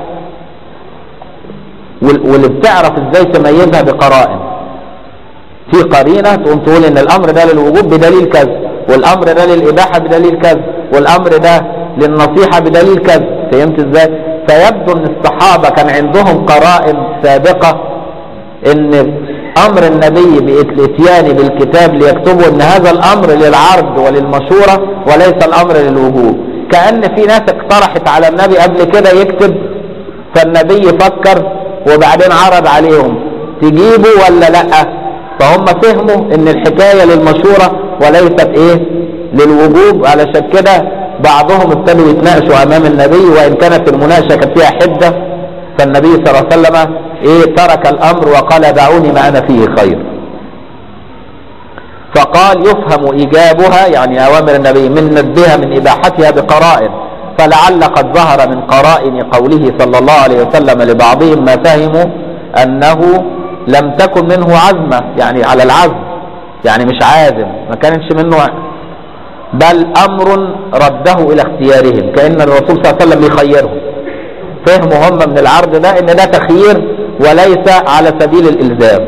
واللي بتعرف ازاي تميزها بقرائن في قرينه تقوم تقول ان الامر ده للوجوب بدليل كذا والامر ده للاباحه بدليل كذا والامر ده للنصيحه بدليل كذا فهمت ازاي فيبدو ان الصحابه كان عندهم قرائن سابقه ان امر النبي بالاتيان بالكتاب ليكتبوا ان هذا الامر للعرض وللمشوره وليس الامر للوجوب كان في ناس اقترحت على النبي قبل كده يكتب فالنبي فكر وبعدين عرض عليهم تجيبوا ولا لا فهم فهموا ان الحكاية للمشورة وليست ايه للوجوب علشان كده بعضهم ابتدوا يتناقشوا امام النبي وان كانت المناقشة كانت فيها حدة فالنبي صلى الله عليه وسلم ايه ترك الامر وقال دعوني ما انا فيه خير فقال يفهم ايجابها يعني اوامر النبي من ندها من اباحتها بقرائن فلعل قد ظهر من قرائن قوله صلى الله عليه وسلم لبعضهم ما فهموا انه لم تكن منه عزمة يعني على العزم يعني مش عازم ما كانش منه بل امر رده الى اختيارهم كان الرسول صلى الله عليه وسلم بيخيرهم فهموا هم من العرض ده ان ده تخيير وليس على سبيل الالزام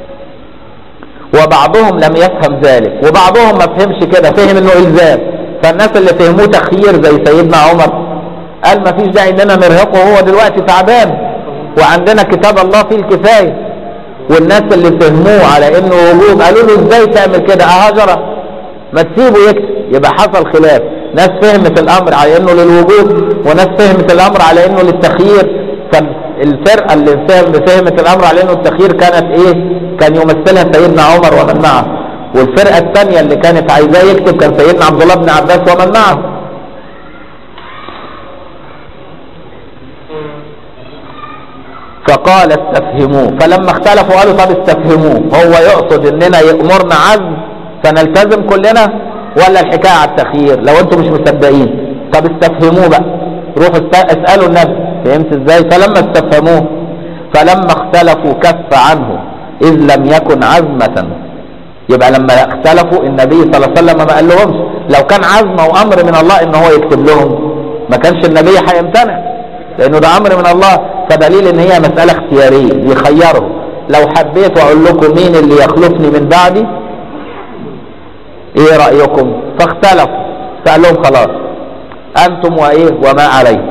وبعضهم لم يفهم ذلك وبعضهم ما فهمش كده فهم انه الزام فالناس اللي فهموه تخيير زي سيدنا عمر قال ما فيش داعي اننا نرهقه وهو دلوقتي تعبان وعندنا كتاب الله فيه الكفايه والناس اللي فهموه على انه وجوب قالوا له ازاي تعمل كده اهجره ما تسيبه يكتب يبقى حصل خلاف ناس فهمت الامر على انه للوجوب وناس فهمت الامر على انه للتخيير فالفرقه اللي فهم فهمت الامر على انه التخيير كانت ايه كان يمثلها سيدنا عمر ومن معه والفرقه الثانيه اللي كانت عايزاه يكتب كان سيدنا عبد الله بن عباس ومن معه فقال استفهموه فلما اختلفوا قالوا طب استفهموه هو يقصد اننا يأمرنا عزم فنلتزم كلنا ولا الحكاية على التخيير لو انتم مش مصدقين طب استفهموه بقى روحوا اسألوا النبي فهمت ازاي فلما استفهموه فلما اختلفوا كف عنه اذ لم يكن عزمة يبقى لما اختلفوا النبي صلى الله عليه وسلم ما قال لهمش لو كان عزمة وامر من الله ان هو يكتب لهم ما كانش النبي هيمتنع لانه ده امر من الله فدليل ان هي مسألة اختيارية بيخيروا لو حبيت اقول لكم مين اللي يخلفني من بعدي ايه رأيكم فاختلفوا فقال لهم خلاص انتم وايه وما علي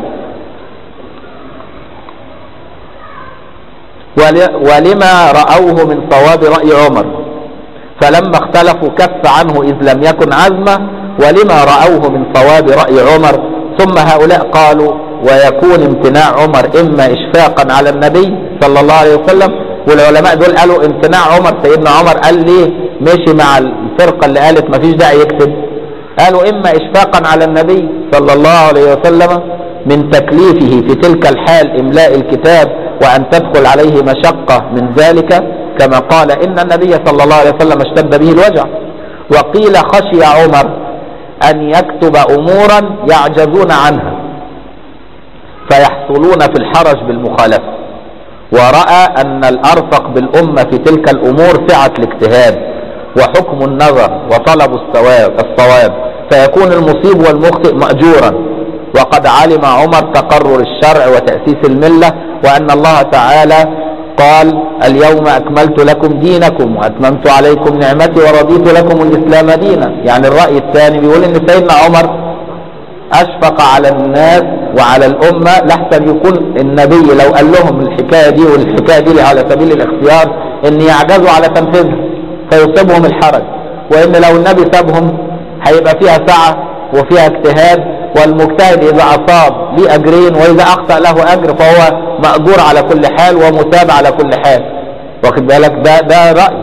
ولما رأوه من صواب رأي عمر فلما اختلفوا كف عنه إذ لم يكن عزمة ولما رأوه من صواب رأي عمر ثم هؤلاء قالوا ويكون امتناع عمر اما اشفاقا على النبي صلى الله عليه وسلم والعلماء دول قالوا امتناع عمر سيدنا عمر قال ليه مشي مع الفرقه اللي قالت ما فيش داعي يكتب قالوا اما اشفاقا على النبي صلى الله عليه وسلم من تكليفه في تلك الحال املاء الكتاب وان تدخل عليه مشقه من ذلك كما قال ان النبي صلى الله عليه وسلم اشتد به الوجع وقيل خشي عمر ان يكتب امورا يعجزون عنها فيحصلون في الحرج بالمخالفة ورأى أن الأرفق بالأمة في تلك الأمور سعة الاجتهاد وحكم النظر وطلب الصواب, الصواب فيكون المصيب والمخطئ مأجورا وقد علم عمر تقرر الشرع وتأسيس الملة وأن الله تعالى قال اليوم أكملت لكم دينكم وأتممت عليكم نعمتي ورضيت لكم الإسلام دينا يعني الرأي الثاني بيقول أن سيدنا عمر أشفق على الناس وعلى الأمة لحسن يكون النبي لو قال لهم الحكاية دي والحكاية دي على سبيل الاختيار ان يعجزوا على تنفيذها فيصيبهم الحرج وان لو النبي سابهم هيبقى فيها سعة وفيها اجتهاد والمجتهد اذا اصاب ليه اجرين واذا اخطأ له اجر فهو مأجور على كل حال ومتابع على كل حال واخد بالك ده ده رأي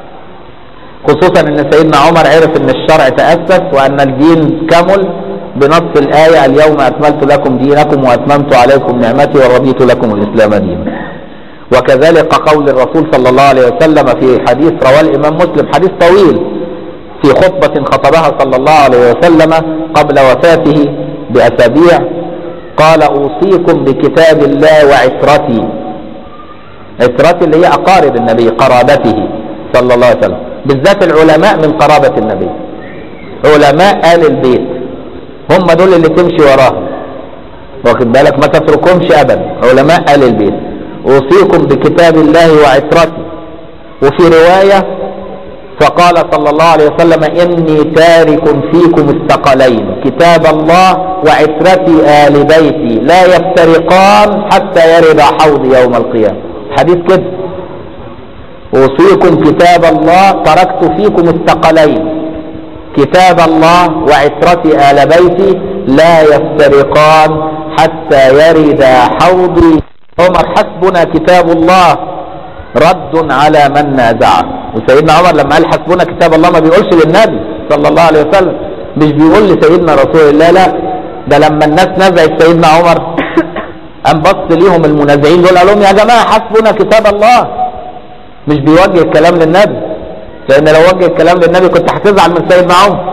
خصوصا ان سيدنا عمر عرف ان الشرع تأسس وان الدين كمل بنص الآية اليوم أكملت لكم دينكم وأتممت عليكم نعمتي ورضيت لكم الإسلام دينا وكذلك قول الرسول صلى الله عليه وسلم في حديث رواه الإمام مسلم حديث طويل في خطبة خطبها صلى الله عليه وسلم قبل وفاته بأسابيع قال أوصيكم بكتاب الله وعترتي عترتي اللي هي أقارب النبي قرابته صلى الله عليه وسلم بالذات العلماء من قرابة النبي علماء آل البيت هم دول اللي تمشي وراهم واخد بالك ما تتركهمش ابدا علماء ال البيت اوصيكم بكتاب الله وعترتي وفي روايه فقال صلى الله عليه وسلم اني تارك فيكم الثقلين كتاب الله وعترتي ال بيتي لا يفترقان حتى يرد حوض يوم القيامه حديث كده اوصيكم كتاب الله تركت فيكم الثقلين كتاب الله وعترتي آل بيتي لا يفترقان حتى يرد حوضي عمر حسبنا كتاب الله رد على من نازعه وسيدنا عمر لما قال حسبنا كتاب الله ما بيقولش للنبي صلى الله عليه وسلم مش بيقول لسيدنا رسول الله لا ده لما الناس نزعت سيدنا عمر قام بص ليهم المنازعين دول قال لهم يا جماعه حسبنا كتاب الله مش بيوجه الكلام للنبي لان لو وجه الكلام للنبي كنت هتزعل من سيدنا عمر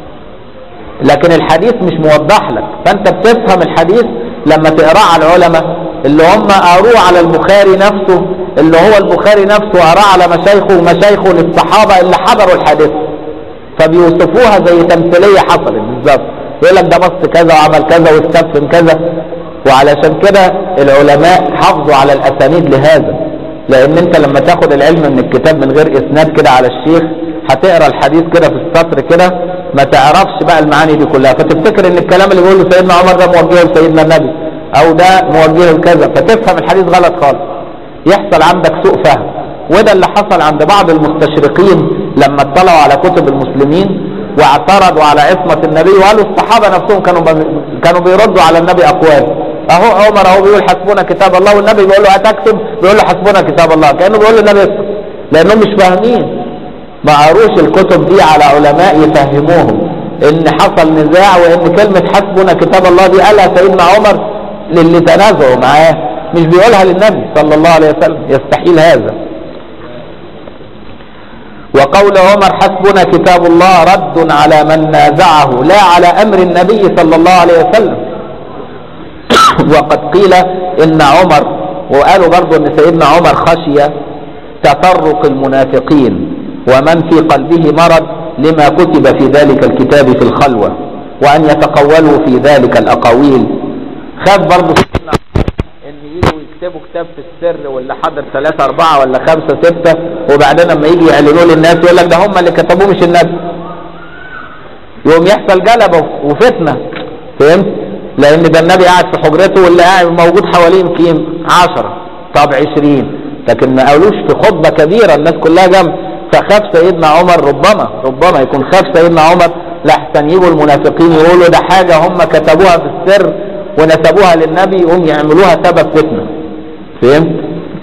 لكن الحديث مش موضح لك فانت بتفهم الحديث لما تقراه على العلماء اللي هم قروه على البخاري نفسه اللي هو البخاري نفسه قراه على مشايخه ومشايخه للصحابه اللي حضروا الحديث فبيوصفوها زي تمثيليه حصلت بالظبط يقول لك ده بص كذا وعمل كذا واستفهم كذا وعلشان كده العلماء حافظوا على الاسانيد لهذا لان انت لما تاخد العلم من الكتاب من غير اسناد كده على الشيخ هتقرا الحديث كده في السطر كده ما تعرفش بقى المعاني دي كلها فتفتكر ان الكلام اللي بيقوله سيدنا عمر ده موجهه لسيدنا النبي او ده موجهه لكذا فتفهم الحديث غلط خالص يحصل عندك سوء فهم وده اللي حصل عند بعض المستشرقين لما اطلعوا على كتب المسلمين واعترضوا على عصمة النبي وقالوا الصحابة نفسهم كانوا كانوا بيردوا على النبي أقوال اهو عمر اهو بيقول حسبنا كتاب الله والنبي بيقول له هتكتب بيقول له حسبنا كتاب الله كانه بيقول للنبي اكتب لانهم مش فاهمين ما قروش الكتب دي على علماء يفهموهم ان حصل نزاع وان كلمه حسبنا كتاب الله دي قالها سيدنا عمر للي تنازعوا معاه مش بيقولها للنبي صلى الله عليه وسلم يستحيل هذا وقول عمر حسبنا كتاب الله رد على من نازعه لا على امر النبي صلى الله عليه وسلم وقد قيل ان عمر وقالوا برضو ان سيدنا عمر خشي تفرق المنافقين ومن في قلبه مرض لما كتب في ذلك الكتاب في الخلوة وان يتقولوا في ذلك الاقاويل خاف برضو سيدنا ان يجوا يكتبوا كتاب في السر واللي حضر ثلاثة اربعة ولا خمسة ستة وبعدين لما يجي يعلنوه للناس يقول لك ده هم اللي كتبوه مش النبي يقوم يحصل جلبة وفتنة فهمت لان ده النبي قاعد في حجرته واللي قاعد موجود حواليه يمكن 10 طب 20 لكن ما قالوش في خطبه كبيره الناس كلها جنب فخاف سيدنا عمر ربما ربما يكون خاف سيدنا عمر لحسن يجوا المنافقين يقولوا ده حاجه هم كتبوها في السر ونسبوها للنبي يقوم يعملوها سبب فتنه فهمت؟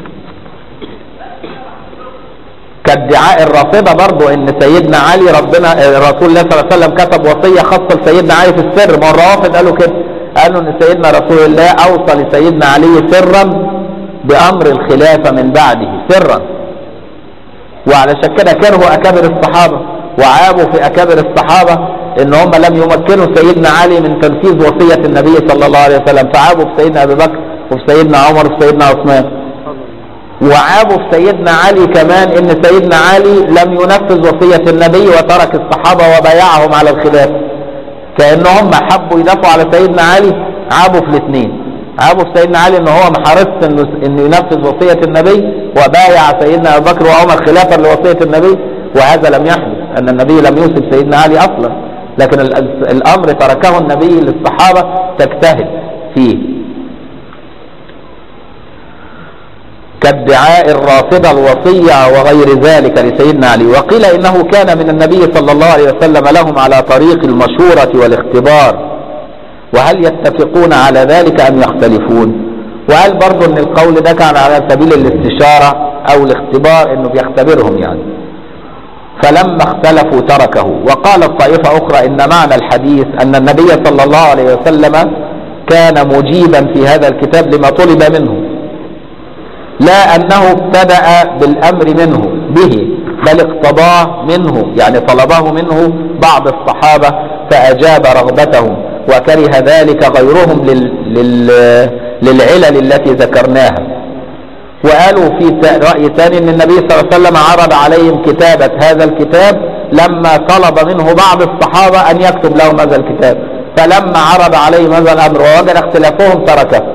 كادعاء الرافضه برضو ان سيدنا علي ربنا الرسول الله صلى الله عليه وسلم كتب وصيه خاصه لسيدنا علي في السر ما الروافض قالوا كده قالوا ان سيدنا رسول الله اوصى لسيدنا علي سرا بامر الخلافه من بعده سرا وعلشان كده كرهوا اكابر الصحابه وعابوا في اكابر الصحابه ان هم لم يمكنوا سيدنا علي من تنفيذ وصيه النبي صلى الله عليه وسلم فعابوا في سيدنا ابي بكر وفي سيدنا عمر وفي سيدنا عثمان وعابوا في سيدنا علي كمان ان سيدنا علي لم ينفذ وصيه النبي وترك الصحابه وبايعهم على الخلافه كانهم حبوا يدافعوا على سيدنا علي عابوا في الاثنين عابوا في سيدنا علي ان هو ما حرصش انه انه ينفذ وصيه النبي وبايع سيدنا ابو بكر وعمر خلافا لوصيه النبي وهذا لم يحدث ان النبي لم يوصف سيدنا علي اصلا لكن الامر تركه النبي للصحابه تجتهد فيه كادعاء الرافضة الوصية وغير ذلك لسيدنا علي وقيل إنه كان من النبي صلى الله عليه وسلم لهم على طريق المشورة والاختبار وهل يتفقون على ذلك أم يختلفون وقال برضو ان القول ده كان على سبيل الاستشارة او الاختبار انه بيختبرهم يعني فلما اختلفوا تركه وقالت طائفة اخرى ان معنى الحديث ان النبي صلى الله عليه وسلم كان مجيبا في هذا الكتاب لما طلب منه لا انه ابتدأ بالامر منه به بل اقتضاه منه يعني طلبه منه بعض الصحابة فاجاب رغبتهم وكره ذلك غيرهم لل... لل... للعلل التي ذكرناها وقالوا في رأي ثاني ان النبي صلى الله عليه وسلم عرض عليهم كتابة هذا الكتاب لما طلب منه بعض الصحابة ان يكتب لهم هذا الكتاب فلما عرض عليهم هذا الامر ووجد اختلافهم تركه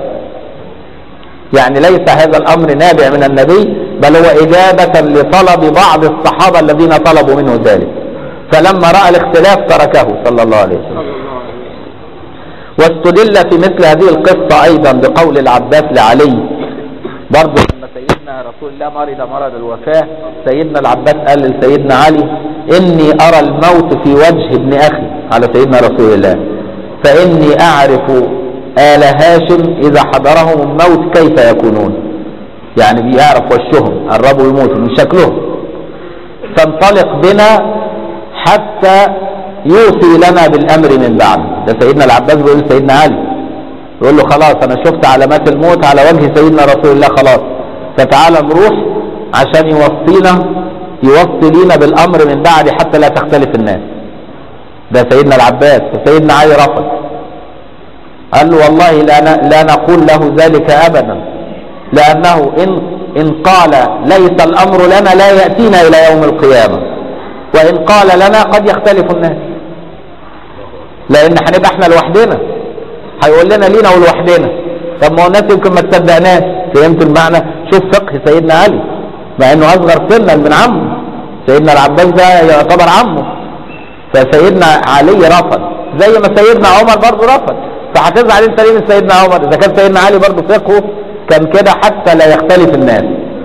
يعني ليس هذا الامر نابع من النبي بل هو اجابة لطلب بعض الصحابة الذين طلبوا منه ذلك فلما رأى الاختلاف تركه صلى الله عليه وسلم واستدل في مثل هذه القصة أيضا بقول العباس لعلي برضه لما سيدنا رسول الله مرض مرض الوفاة سيدنا العباس قال لسيدنا علي إني أرى الموت في وجه ابن أخي على سيدنا رسول الله فإني أعرف آل هاشم إذا حضرهم الموت كيف يكونون يعني بيعرف وشهم قربوا يموتوا من شكلهم فانطلق بنا حتى يوصي لنا بالامر من بعد ده سيدنا العباس بيقول سيدنا علي يقول له خلاص انا شفت علامات الموت على وجه سيدنا رسول الله خلاص فتعالى نروح عشان يوصينا يوصي لينا بالامر من بعد حتى لا تختلف الناس ده سيدنا العباس فسيدنا علي رفض قال له والله لا, لا نقول له ذلك ابدا لانه ان ان قال ليس الامر لنا لا ياتينا الى يوم القيامه وان قال لنا قد يختلف الناس لان هنبقى احنا لوحدنا هيقول لنا لينا ولوحدنا طب ما هو الناس يمكن ما تصدقناش فهمت المعنى شوف فقه سيدنا علي مع انه اصغر سنا من عمه سيدنا العباس ده يعتبر عمه فسيدنا علي رفض زي ما سيدنا عمر برضه رفض فهتزعل انت ليه من سيدنا عمر اذا كان سيدنا علي برضه فقهه كان كده حتى لا يختلف الناس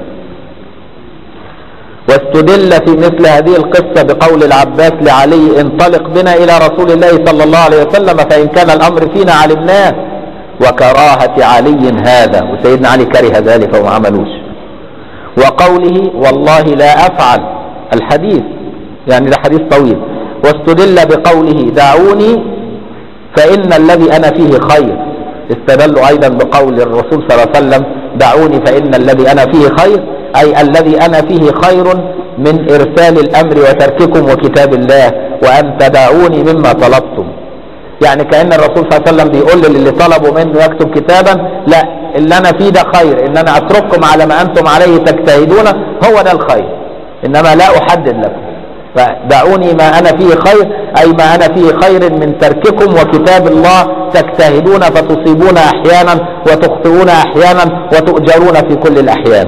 واستدل في مثل هذه القصة بقول العباس لعلي انطلق بنا إلى رسول الله صلى الله عليه وسلم فإن كان الأمر فينا علمناه وكراهة علي هذا وسيدنا علي كره ذلك وما عملوش وقوله والله لا أفعل الحديث يعني ده حديث طويل واستدل بقوله دعوني فإن الذي أنا فيه خير استدلوا أيضا بقول الرسول صلى الله عليه وسلم دعوني فإن الذي أنا فيه خير أي الذي أنا فيه خير من إرسال الأمر وترككم وكتاب الله وأن تدعوني مما طلبتم يعني كأن الرسول صلى الله عليه وسلم بيقول للي طلبوا منه يكتب كتابا لا اللي أنا فيه ده خير إن أنا أترككم على ما أنتم عليه تجتهدون هو ده الخير إنما لا أحدد لكم فدعوني ما أنا فيه خير أي ما أنا فيه خير من ترككم وكتاب الله تجتهدون فتصيبون أحيانا وتخطئون أحيانا وتؤجرون في كل الأحيان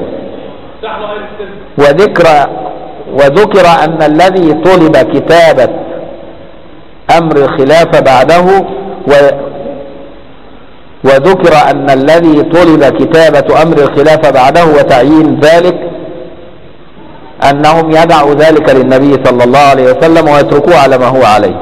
وذكر وذكر أن الذي طلب كتابة أمر الخلافة بعده و وذكر أن الذي طلب كتابة أمر الخلافة بعده وتعيين ذلك أنهم يدعوا ذلك للنبي صلى الله عليه وسلم ويتركوه على ما هو عليه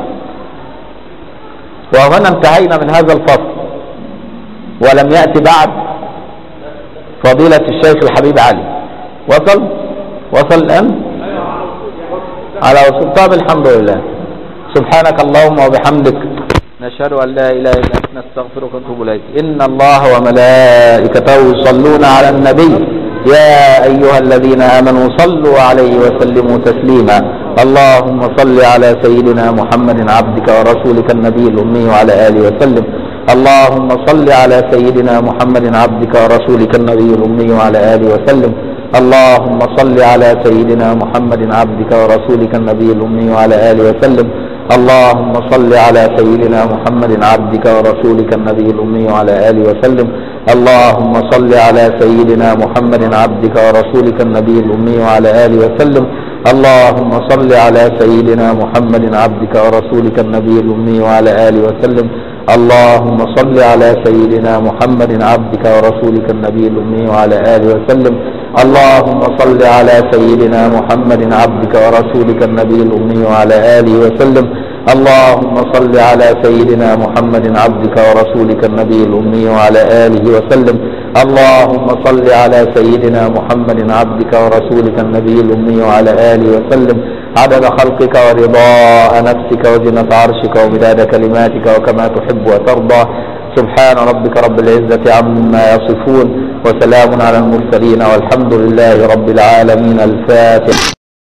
وهنا انتهينا من هذا الفصل ولم يأتي بعد فضيلة الشيخ الحبيب علي وصل وصل الآن على وصول طب الحمد لله سبحانك اللهم وبحمدك نشهد أن لا إله إلا أنت نستغفرك ونتوب إليك إن الله وملائكته يصلون على النبي يا أيها الذين آمنوا صلوا عليه وسلموا تسليما اللهم صل على سيدنا محمد عبدك ورسولك النبي الأمي وعلى آله وسلم اللهم صل على سيدنا محمد عبدك ورسولك النبي الأمي وعلى آله وسلم اللهم صل على سيدنا محمد عبدك ورسولك النبي الأمي وعلى آله وسلم اللهم صل على سيدنا محمد عبدك ورسولك النبي الأمي وعلى آله وسلم اللهم صل على سيدنا محمد عبدك ورسولك النبي الأمي وعلى آله وسلم اللهم صل على سيدنا محمد عبدك ورسولك النبي الأمي وعلى آله وسلم اللهم صل على سيدنا محمد عبدك ورسولك النبي الأمي وعلى آله وسلم اللهم صل على سيدنا محمد عبدك ورسولك النبي الأمي وعلى آله وسلم اللهم صل على سيدنا محمد عبدك ورسولك النبي الأمي وعلى آله وسلم اللهم صل على سيدنا محمد عبدك ورسولك النبي الأمي وعلى آله وسلم عدد خلقك ورضاء نفسك وزنة عرشك ومداد كلماتك وكما تحب وترضى سبحان ربك رب العزة عما يصفون وسلام على المرسلين والحمد لله رب العالمين الفاتح